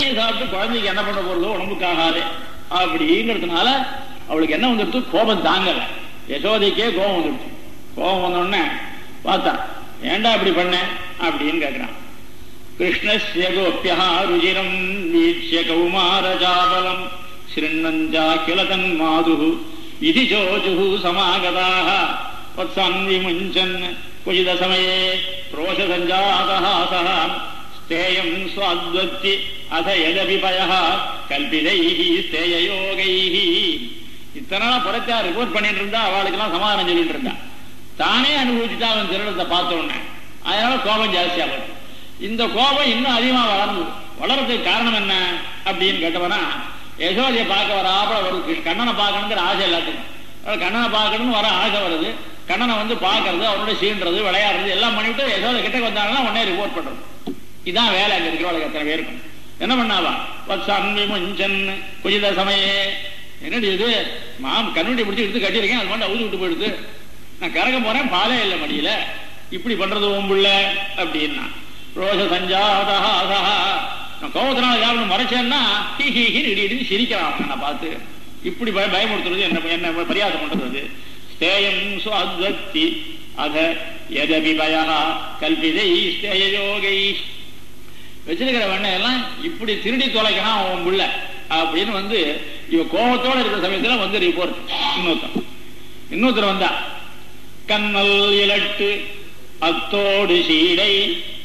சாப்பிட்டு குழந்தைக்கு என்ன பண்ண போறதோ உடம்புக்காகாது அப்படிங்கிறதுனால அவளுக்கு என்ன வந்துடுத்து கோபம் தாங்கல யசோதைக்கே கோபம் வந்துடுச்சு கோபம் வந்த உடனே பார்த்தா ஏன்டா இப்படி பண்ண அப்படின்னு கேட்கிறான் கிருஷ்ணஸ்ய கோப்பியா ருஜிரம் வீட்சிய கௌமாரஜாபலம் சிருண்ணஞ்சா கிளதன் மாது இதி சோஜுஹு சமாகதாக வத்சான்விமுஞ்சன் குஜித சமயே ரோஷசஞ்சாதஹாசः ஸ்தேயம் ஸ்வாத்வத்தி அத எதபி பயः கல்பிதைः ஸ்தேயயோகைः இத்தனை நாள் புறத்தா ரிப்போர்ட் பண்ணிட்டு இருந்தா அவளுக்கெல்லாம் சமாதானம் சொல்லிட்டு இருந்தா தானே அனுபவிச்சுட்டா அவன் திருடத்தை பார்த்த உடனே அதனால கோபம் ஜாஸ்தியா போச்சு இந்த கோபம் இன்னும் அதிகமா வளர்ந்து வளர்றதுக்கு காரணம் என்ன அப்படின்னு கேட்டவனா யசோதையை பார்க்க வராப்பட வருது கண்ணனை பார்க்கணுங்கிற ஆசை எல்லாத்துக்கும் அதாவது கண்ணனை பார்க்கணும்னு வர ஆசை வருது கண்ணனை வந்து பார்க்கறது அவனோட சீன்றது விளையாடுறது எல்லாம் பண்ணிவிட்டு யசோதை கிட்ட வந்தாங்கன்னா உடனே ரிப்போர்ட் பண்றது இதான் வேலை அங்க இருக்கிறவளுக்கு எத்தனை பேருக்கும் என்ன பண்ணாவா வத்சான்வி முஞ்சன் குஜித சமயே என்னடி இது மாம் கண்ணுடி பிடிச்சி எடுத்து கட்டியிருக்கேன் அது மட்டும் அவுது விட்டு போயிடுது நான் கறக்க போறேன் பாலே இல்லை மடியில இப்படி பண்றது உம்புள்ள அப்படின்னா ரோஷ சஞ்சாதஹா நான் கோபத்தினால யாரும் மறைச்சேன்னா ஹி ஹி ஹி இடி இடி சிரிக்கிறான் அவன் நான் பார்த்து இப்படி பய பயமுறுத்துறது என்ன என்ன பரியாசம் பண்றது அது ஸ்தேயம் சுவத்வத்தி அத எதபி பயா கல்பிதை ஸ்தேயோகை வச்சிருக்கிற வெண்ணெய் எல்லாம் இப்படி திருடி தொலைக்கிறான் அவன் புள்ள அப்படின்னு வந்து இவ கோபத்தோட இருக்கிற சமயத்துல வந்து ரிப்போர்ட் இன்னொருத்தன் இன்னொருத்தர் வந்தா கண்ணல் இலட்டு அத்தோடு சீடை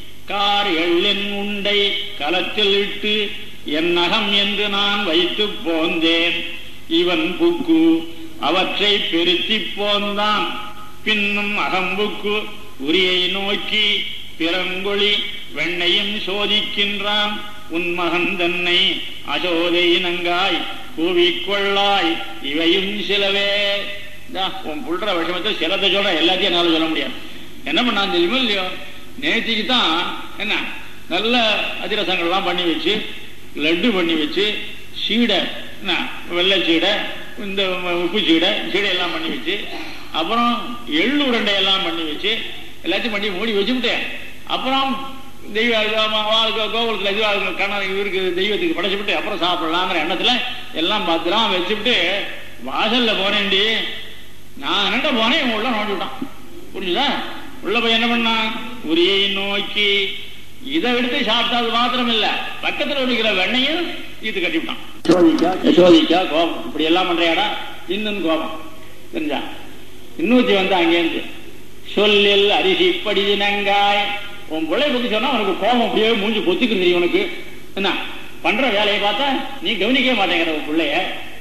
கார் எள்ளின் உண்டை கலத்தில் இட்டு என் நகம் என்று நான் வைத்து போந்தேன் இவன் புக்கு அவற்றை பெருத்தி போந்தான் பின்னும் அகம்புக்கு உரியை நோக்கி பிறங்கொழி வெண்ணையும் சோதிக்கின்றான் உன் மகன் தன்னை அசோதை நங்காய் கூவிக்கொள்ளாய் இவையும் சிலவே இந்தா, உன் புல்ற விஷமத்தை சிலத்தை சொல்ற எல்லாத்தையும் என்னால சொல்ல முடியாது என்ன பண்ணான் தெரியுமோ இல்லையோ நேத்திக்கு தான் என்ன நல்ல அதிரசங்கள்லாம் பண்ணி வச்சு லட்டு பண்ணி வச்சு சீடை என்ன வெள்ளை சீடை இந்த உப்பு சீடை சீடை எல்லாம் பண்ணி வச்சு அப்புறம் எள்ளு உருண்டை எல்லாம் பண்ணி வச்சு எல்லாத்தையும் பண்ணி மூடி வச்சுவிட்டேன் அப்புறம் தெய்வ கோகுலத்தில் இது கண்ணன் இவருக்கு தெய்வத்துக்கு படைச்சுவிட்டு அப்புறம் சாப்பிடலாங்கிற எண்ணத்துல எல்லாம் பார்த்துலாம் வச்சுவிட்டு வாசல்ல போனேன்டி நான் என்னட்ட போனேன் இவன் உள்ள நோண்டி விட்டான் புரிஞ்சுதா உள்ள போய் என்ன பண்ணான் உரியை நோக்கி இதை எடுத்து சாப்பிட்டது மாத்திரம் இல்ல பக்கத்துல இருக்கிற வெண்ணையும் இது கட்டிவிட்டான் யசோதிக்கா யசோதிக்கா கோபம் இப்படி எல்லாம் பண்றியாடா இன்னும் கோபம் தெரிஞ்சா இன்னூத்தி வந்து அங்கேருந்து சொல்லில் அரிசி படிதினங்காய் உன் பிள்ளை பத்தி சொன்னா உனக்கு கோபம் அப்படியே மூஞ்சி பொத்திக்கு தெரியும் உனக்கு என்ன பண்ற வேலையை பார்த்தா நீ கவனிக்கவே மாட்டேங்கிற உன் பிள்ளைய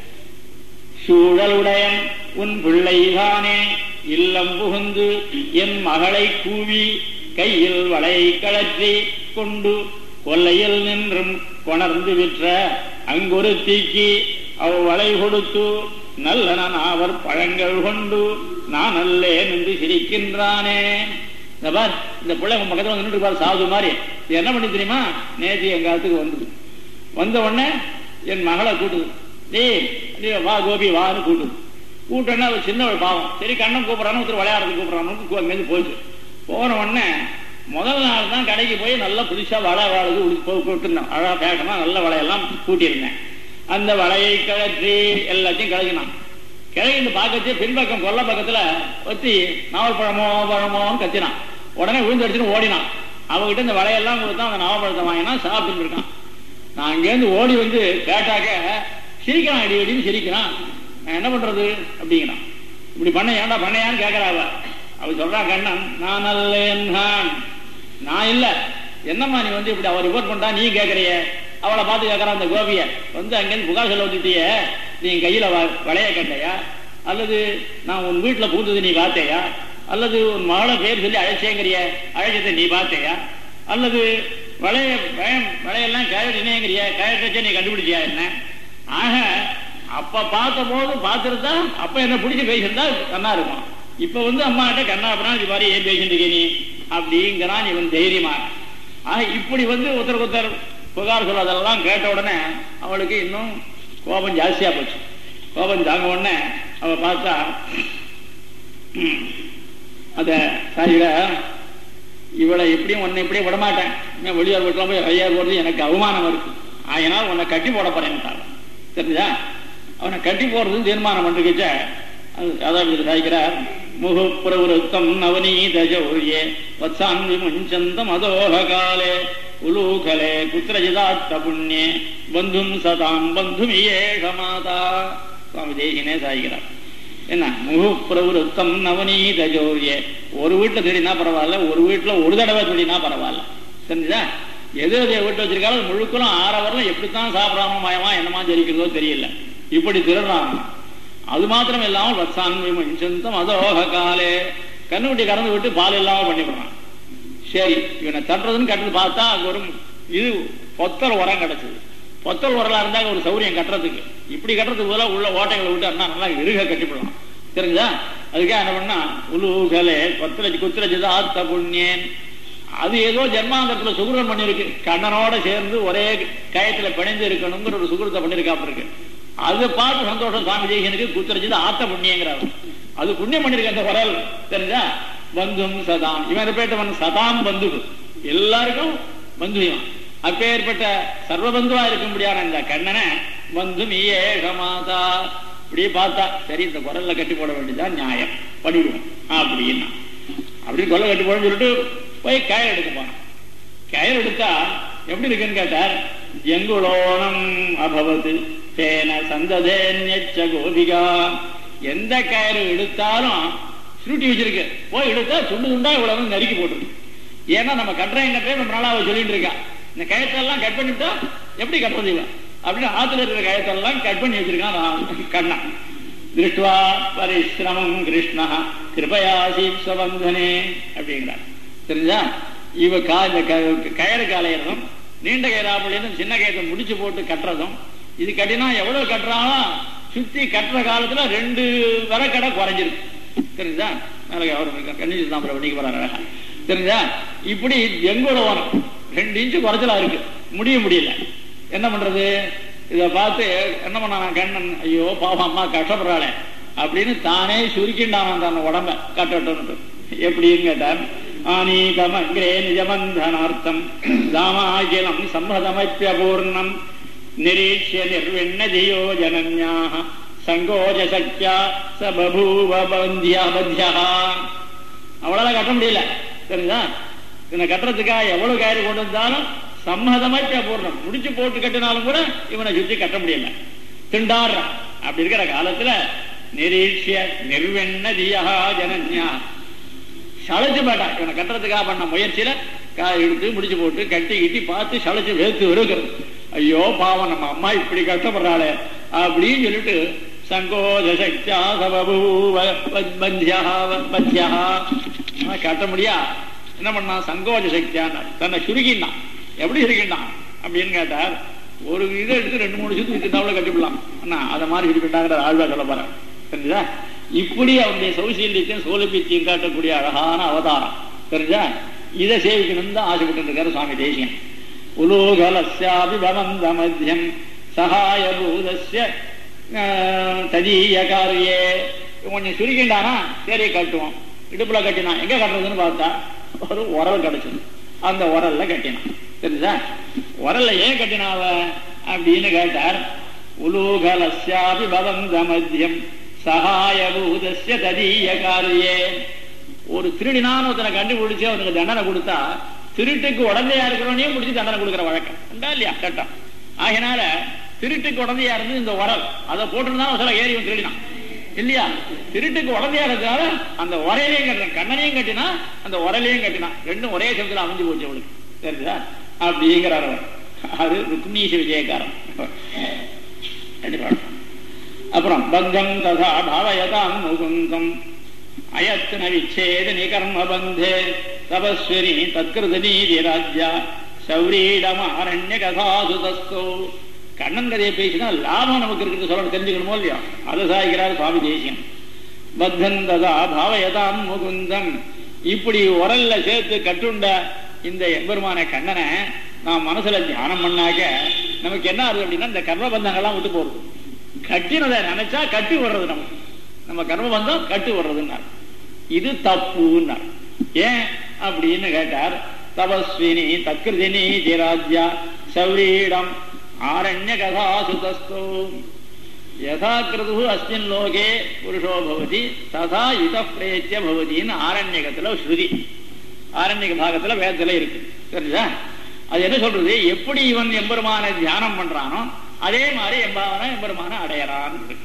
சூழலுடையன் உன் பிள்ளைதானே இல்லம் புகுந்து என் மகளை கூவி கையில் வளை கழற்றி கொண்டு கொல்லையில் நின்றும் கொணர்ந்து விற்ற அங்கொரு தீக்கி அவ் வளை கொடுத்து நல்லன அவர் பழங்கள் கொண்டு நான் அல்லேன் என்று சிரிக்கின்றானே இந்த பார் இந்த பிள்ளை உன் பக்கத்துல வந்து நின்று பார் சாது மாதிரி இது என்ன பண்ணி தெரியுமா நேற்று எங்க காலத்துக்கு வந்தது வந்த உடனே என் மகளை கூட்டுது டேய் டேய், வா கோபி வான்னு கூட்டுது கூட்டோன்னா அவள் சின்னவள் பாவம் சரி கண்ணன் கூப்பிட்றான்னு ஒருத்தர் விளையாடுறது கூப்பிட்றான்னு அங்கேருந்து போயிடுச்சு போன உடனே முதல் நாள் தான் கடைக்கு போய் நல்லா புதுசா வளை வாழுது போட்டுருந்தேன் அழகா பேக்கமா நல்ல வளையெல்லாம் கூட்டியிருந்தேன் அந்த வளையை கிளற்றி எல்லாத்தையும் கிளச்சினான் கிழக்கு பார்க்கச்சு பின்பக்கம் கொல்ல பக்கத்துல வச்சு நாவல் பழமோ பழமோன்னு கத்தினான் உடனே விழுந்து அடிச்சுன்னு ஓடினான் அவகிட்ட இந்த வளையெல்லாம் கொடுத்தா அந்த நாவப்பழத்தை வாங்கினா சாப்பிட்டு இருக்கான் நான் அங்கேருந்து ஓடி வந்து கேட்டாக்க சிரிக்கிறான் அடி அடின்னு சிரிக்கிறான் நான் என்ன பண்றது அப்படிங்கிறான் இப்படி பண்ண ஏன்டா பண்ணையான்னு கேட்கிறா அவ அவ சொல்றா கண்ணன் நான் அல்லேன் நான் நான் இல்ல என்னம்மா நீ வந்து இப்படி அவ ரிப்போர்ட் பண்ணிட்டா நீ கேட்கறிய அவளை பார்த்து கேட்கறான் அந்த கோபிய வந்து அங்கேருந்து புகார் சொல்ல வந்துட்டிய நீ என் கையில வ- வளைய கண்டையா அல்லது நான் உன் வீட்டுல பூந்தது நீ பார்த்தையா அல்லது உன் மகளை பேர் சொல்லி அழைச்சேங்கிறிய அழைச்சதை நீ பார்த்தையா அல்லது வளைய பயம் வளையெல்லாம் கழட்டினேங்கிறிய கழட்டச்சே நீ கண்டுபிடிச்சியா என்ன ஆக அப்ப பார்த்த போது பார்த்துருந்தா அப்ப என்ன பிடிச்சி பேசியிருந்தா கண்ணா இருக்கும் இப்ப வந்து அம்மா கிட்ட கண்ணா அப்படின்னா இது மாதிரி ஏன் பேசிட்டு இருக்கே நீ அப்படிங்கிறான் இவன் தைரியமா ஆக இப்படி வந்து ஒருத்தர் ஒருத்தர் புகார் சொல்லாதெல்லாம் கேட்ட உடனே அவளுக்கு இன்னும் கோபம் ஜாஸ்தியா போச்சு கோபம் தாங்க உடனே அவ பார்த்தா ம், அத சாரிட இவளை எப்படியும் உன்னை இப்படியே விடமாட்டேன் இன்னும் வெளியார் வீட்டுல போய் ஐயார் போறது எனக்கு அவமானம் இருக்கு அதனால் உன்னை கட்டி போட போறேன்ட்டாங்க தெரிஞ்சா அவனை கட்டி போறதுன்னு தீர்மானம் பண்ணிருக்கச்ச அதாவது சாய்க்கிறார் முகுப்புரவருத்தம் நவநீத ஜௌரியே வத்சான்வி முஞ்சந்தம் அதோக காலே உலூகலே குத்திரஜிதாத்த புண்ணியே பந்தும் சதாம் பந்தும் ஏஷ மாதா சுவாமி தேசிகனே சாய்கிறார் என்ன முகுப்புரவருத்தம் நவநீத ஜௌரியே ஒரு வீட்டுல தேடினா பரவாயில்ல ஒரு வீட்டுல ஒரு தடவை தேடினா பரவாயில்ல தெரிஞ்சுதா எது எதை வீட்டு வச்சிருக்காலும் அது முழுக்கலும் ஆறவரில் எப்படித்தான் சாப்பிடாம மயமா என்னமா ஜெரிக்கிறதோ தெரியல இப்படி திருடுறாங்க அது மாத்திரம் இல்லாமல் வத்சான் சொந்தம் அதோக காலே கண்ணுக்குட்டி கறந்து விட்டு பால் இல்லாம பண்ணிவிடுறான் சரி இவனை தட்டுறதுன்னு கட்டுறது பார்த்தா அங்க ஒரு இது பொத்தல் உரம் கிடைச்சது பொத்தல் உரலா இருந்தா ஒரு சௌரியம் கட்டுறதுக்கு இப்படி கட்டுறதுக்கு பதிலாக உள்ள ஓட்டைகளை விட்டு அண்ணா நல்லா இருக கட்டிவிடலாம் தெரிஞ்சா அதுக்காக என்ன பண்ணா உலூகலே கொத்தலஜி குத்திரஜிதா ஆத்த புண்ணியன் அது ஏதோ ஜென்மாந்தத்துல சுகுரம் பண்ணிருக்கு கண்ணனோட சேர்ந்து ஒரே கயத்துல பிணைந்து இருக்கணுங்கிற ஒரு சுகுரத்தை பண்ணிருக்காப்ப இருக்கு அதை பார்த்து சந்தோஷம் சுவாமி தேசியனுக்கு குத்துரைச்சது ஆத்த புண்ணியங்கிறார் அது புண்ணியம் பண்ணிருக்க அந்த குரல் தெரிஞ்சா பந்தும் சதாம் இவன் பேட்டவன் சதாம் பந்து எல்லாருக்கும் பந்து இவன் அப்பேற்பட்ட சர்வபந்துவா இருக்கும்படியான இந்த கண்ணனை வந்து நீயே மாதா இப்படியே பார்த்தா சரி இந்த குரல்ல கட்டி போட வேண்டியதுதான் நியாயம் பண்ணிடுவோம் அப்படின்னா அப்படி கொல்ல கட்டி போடன்னு சொல்லிட்டு போய் கயர் எடுக்க போனான் கயர் எடுத்தா எப்படி இருக்குன்னு கேட்டார் எங்குளோனம் அபவத்து தேன சந்ததேன்யச்ச கோபிகா எந்த கயிறு எடுத்தாலும் சுருட்டி வச்சிருக்கு போய் எடுத்தா துண்டு துண்டா இவ்வளவு நறுக்கி போட்டுருக்கு ஏன்னா நம்ம கட்டுறேன் கட்டுறேன் ரொம்ப நாளா அவ சொல்லிட்டு இருக்கா இந்த கயத்தெல்லாம் கட் பண்ணிவிட்டா எப்படி கட்டுறது இவன் அப்படின்னு ஆத்துல இருக்கிற கயத்தெல்லாம் கட் பண்ணி வச்சிருக்கான் ராம- கண்ணன் திருஷ்டுவா பரிசிரமம் கிருஷ்ணா கிருபயாசி சபந்தனே அப்படிங்கிறார் தெரிஞ்சா இவ கா இந்த க- கயிறு காலையிறதும் நீண்ட கயிறாப்புலேருந்து சின்ன கயிறை முடிச்சு போட்டு கட்டுறதும் இது கட்டினா எவ்வளவு கட்டுறாலும் சுத்தி கட்டுற காலத்துல ரெண்டு வரக்கடை குறைஞ்சிருக்கு தெரிஞ்சா மேலே அவர் கன்னிச்சு தான் பண்ணிக்க போறாரு அழகா தெரிஞ்சா இப்படி எங்கூட வரும் ரெண்டு இன்ச்சு குறைச்சலா இருக்கு முடிய முடியல என்ன பண்றது இத பார்த்து என்ன பண்ணான் கண்ணன் ஐயோ பாவம் அம்மா கஷ்டப்படுறாளே அப்படின்னு தானே சுருக்கிண்டான் தன் உடம்ப கட்டட்டும் எப்படின்னு கேட்டார் ஆனீகமக்ரே நிஜபந்தனார்த்தம் தாமாகிலம் சம்மதமப்பியபூர்ணம் நிரீட்சிய நிர்விண்ணதியோ ஜனன்யாக சங்கோஜ சக்தியா ச பபூவ பந்தியா பத்யா அவளால கட்ட முடியல தெரியுதா இவனை கட்டுறதுக்காக எவ்வளவு கயிறு கொண்டு வந்தாலும் சம்மதமாச்சா பூர்ணம் முடிச்சு போட்டு கட்டினாலும் கூட இவனை சுத்தி கட்ட முடியல திண்டாடுறான் அப்படி இருக்கிற காலத்துல நிரீட்சிய நிர்வெண்ணதியா ஜனன்யா சளைச்சு போட்டான் இவனை கட்டுறதுக்காக பண்ண முயற்சியில காய் எடுத்து முடிச்சு போட்டு கட்டி கிட்டி பார்த்து சளைச்சு வேர்த்து வெறுக்கிறது ஐயோ பாவம் நம்ம அம்மா இப்படி கஷ்டப்படுறாளே அப்படின்னு சொல்லிட்டு சங்கோஜ சக்தியா சபபூவ பத்யா பத்யா கட்ட முடியா என்ன பண்ணான் சங்கோஜ சக்தியான தன்னை சுருக்கினான் எப்படி சுருக்கினான் அப்படின்னு கேட்டார் ஒரு இதை எடுத்து ரெண்டு மூணு சுத்தி சுத்தாவில் கட்டிவிடலாம் அண்ணா அதை மாதிரி சுருக்கிட்டாங்கிற ஆழ்வா சொல்ல போறேன் தெரிஞ்சா இப்படி அவனுடைய சௌசீல்யத்தையும் சோலபியத்தையும் காட்டக்கூடிய அழகான அவதாரம் தெரிஞ்சா இதை சேவிக்கணும்னு தான் ஆசைப்பட்டு இருக்காரு சுவாமி தேசியன் உலோகலஸ்யாபி பவந்த மத்தியம் சகாய பூதஸ்ய ஆஹ், ததீய காரியே கொஞ்சம் சுருக்கிண்டானா சரி கட்டுவோம் இடுப்புல கட்டினான் எங்க கட்டுறதுன்னு பார்த்தா ஒரு உரல் கிடைச்சது அந்த உரல்ல கட்டினான் தெரிஞ்சா உரல்ல ஏன் கட்டினாவ அப்படின்னு கேட்டார் உலூகலஸ்யாபி பவந்த மத்தியம் சகாய பூதஸ்ய ததீய காரியே ஒரு திருடினான்னு ஒருத்தனை கண்டுபிடிச்சு அவனுக்கு தண்டனை கொடுத்தா திருட்டுக்கு உடந்தையா இருக்கிறவனையும் பிடிச்சி தண்டனை கொடுக்கிற வழக்கம் உண்டா இல்லையா சட்டம் ஆகினால திருட்டுக்கு உடந்தையா இருந்து இந்த உரல் அதை போட்டிருந்தா சில ஏறி இவன் திருடினான் இல்லையா திருட்டுக்கு உடந்தையா இருக்கிறதால அந்த உரையிலையும் கட்டினான் கண்ணனையும் கட்டினா அந்த உரலையும் கட்டினான் ரெண்டும் ஒரே சமயத்தில் அமைஞ்சு போச்சு அவளுக்கு தெரியுதா அப்படிங்கிறார் அவர் அது ருக்மீஷ விஜயக்காரன் கண்டிப்பா அப்புறம் பந்தம் ததா பாவயதாம் முகுந்தம் அயத்ன விச்சேத நிகர்ம பந்தே தபஸ்வரி தத்கிருத நீதி ராஜ்யா சௌரீடமாரண்ய கதாசு தஸ்தோ கண்ணன் கதையை பேசினா லாபம் நமக்கு இருக்கிறது சொல்ல தெரிஞ்சுக்கணுமோ இல்லையா அதை சாய்க்கிறார் சுவாமி தேசியம் பத்தன் ததா பாவயதாம் முகுந்தம் இப்படி உரல்ல சேர்த்து கட்டுண்ட இந்த எம்பெருமான கண்ணனை நாம் மனசுல தியானம் பண்ணாக்க நமக்கு என்ன ஆகுது அப்படின்னா இந்த கர்மபந்தங்கள்லாம் விட்டு போறது கட்டினதை நினைச்சா கட்டி விடுறது நமக்கு நம்ம கர்மபந்தம் கட்டி விடுறதுன்னார் இது தப்புன்னார் ஏன் அப்படின்னு கேட்டார் தபஸ்வினி தக்ருதினி ஜிராஜ்யா சௌரீடம் ஆரண்ய கதாசுதஸ்தோ யதா கிருது அஸ்மின் லோகே புருஷோ பவதி ததா இத பிரேத்திய பவதின்னு ஆரண்யகத்துல ஸ்ருதி ஆரண்யக பாகத்துல வேதத்துல இருக்கு தெரிஞ்சா அது என்ன சொல்றது எப்படி இவன் எம்பெருமான தியானம் பண்றானோ அதே மாதிரி எம்பாவன எம்பெருமான அடையறான்னு இருக்கு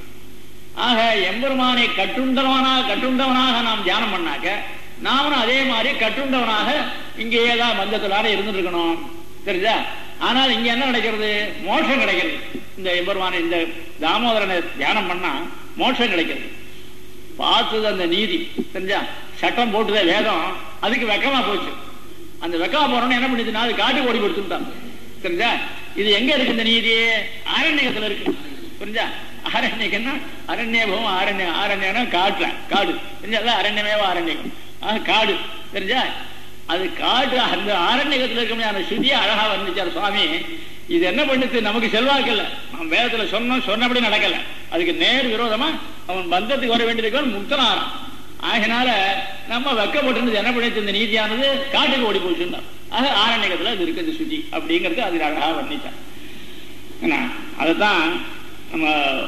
ஆக எம்பெருமானை கட்டுண்டவனாக கட்டுண்டவனாக நாம் தியானம் பண்ணாக்க நாமளும் அதே மாதிரி கட்டுண்டவனாக இங்கேயே தான் பந்தத்திலான இருந்துட்டு இருக்கணும் தெரிஞ்சா ஆனால் இங்க என்ன கிடைக்கிறது மோட்சம் கிடைக்கிறது இந்த எம்பெருமான இந்த தாமோதரனை தியானம் பண்ணா மோட்சம் கிடைக்கிறது பார்த்தது அந்த நீதி தெரிஞ்சா சட்டம் போட்டுதே வேதம் அதுக்கு வெக்கமா போச்சு அந்த வெக்கமா போறோம்னு என்ன பண்ணிச்சுன்னா அது காட்டு ஓடி கொடுத்துட்டான் தெரிஞ்சா இது எங்க இருக்கு இந்த நீதி ஆரண்யகத்துல இருக்கு புரிஞ்சா ஆரண்யகம்னா அரண்யபம் ஆரண்ய ஆரண்யம்னா காட்டுல காடு தெரிஞ்சா அரண்யமேவ ஆரண்யகம் ஆஹ் காடு தெரிஞ்சா அது காடு அந்த ஆரண்யகத்துல இருக்க அந்த சுதியை அழகா வந்துச்சார் சுவாமி இது என்ன பண்ணுது நமக்கு செல்வாக்கு இல்ல நம்ம வேதத்துல சொன்னோம் சொன்னபடி நடக்கல அதுக்கு நேர் விரோதமா அவன் பந்தத்துக்கு வர வேண்டியதுக்கு முக்தனாரான் ஆகினால நம்ம வெக்கப்பட்டு என்ன பண்ணிச்சு இந்த நீதியானது காட்டுக்கு ஓடி போச்சுன்னா ஆக ஆரண்யகத்துல அது இருக்குது சுத்தி அப்படிங்கிறது அது அழகா வர்ணிச்சான் என்ன அதைத்தான் நம்ம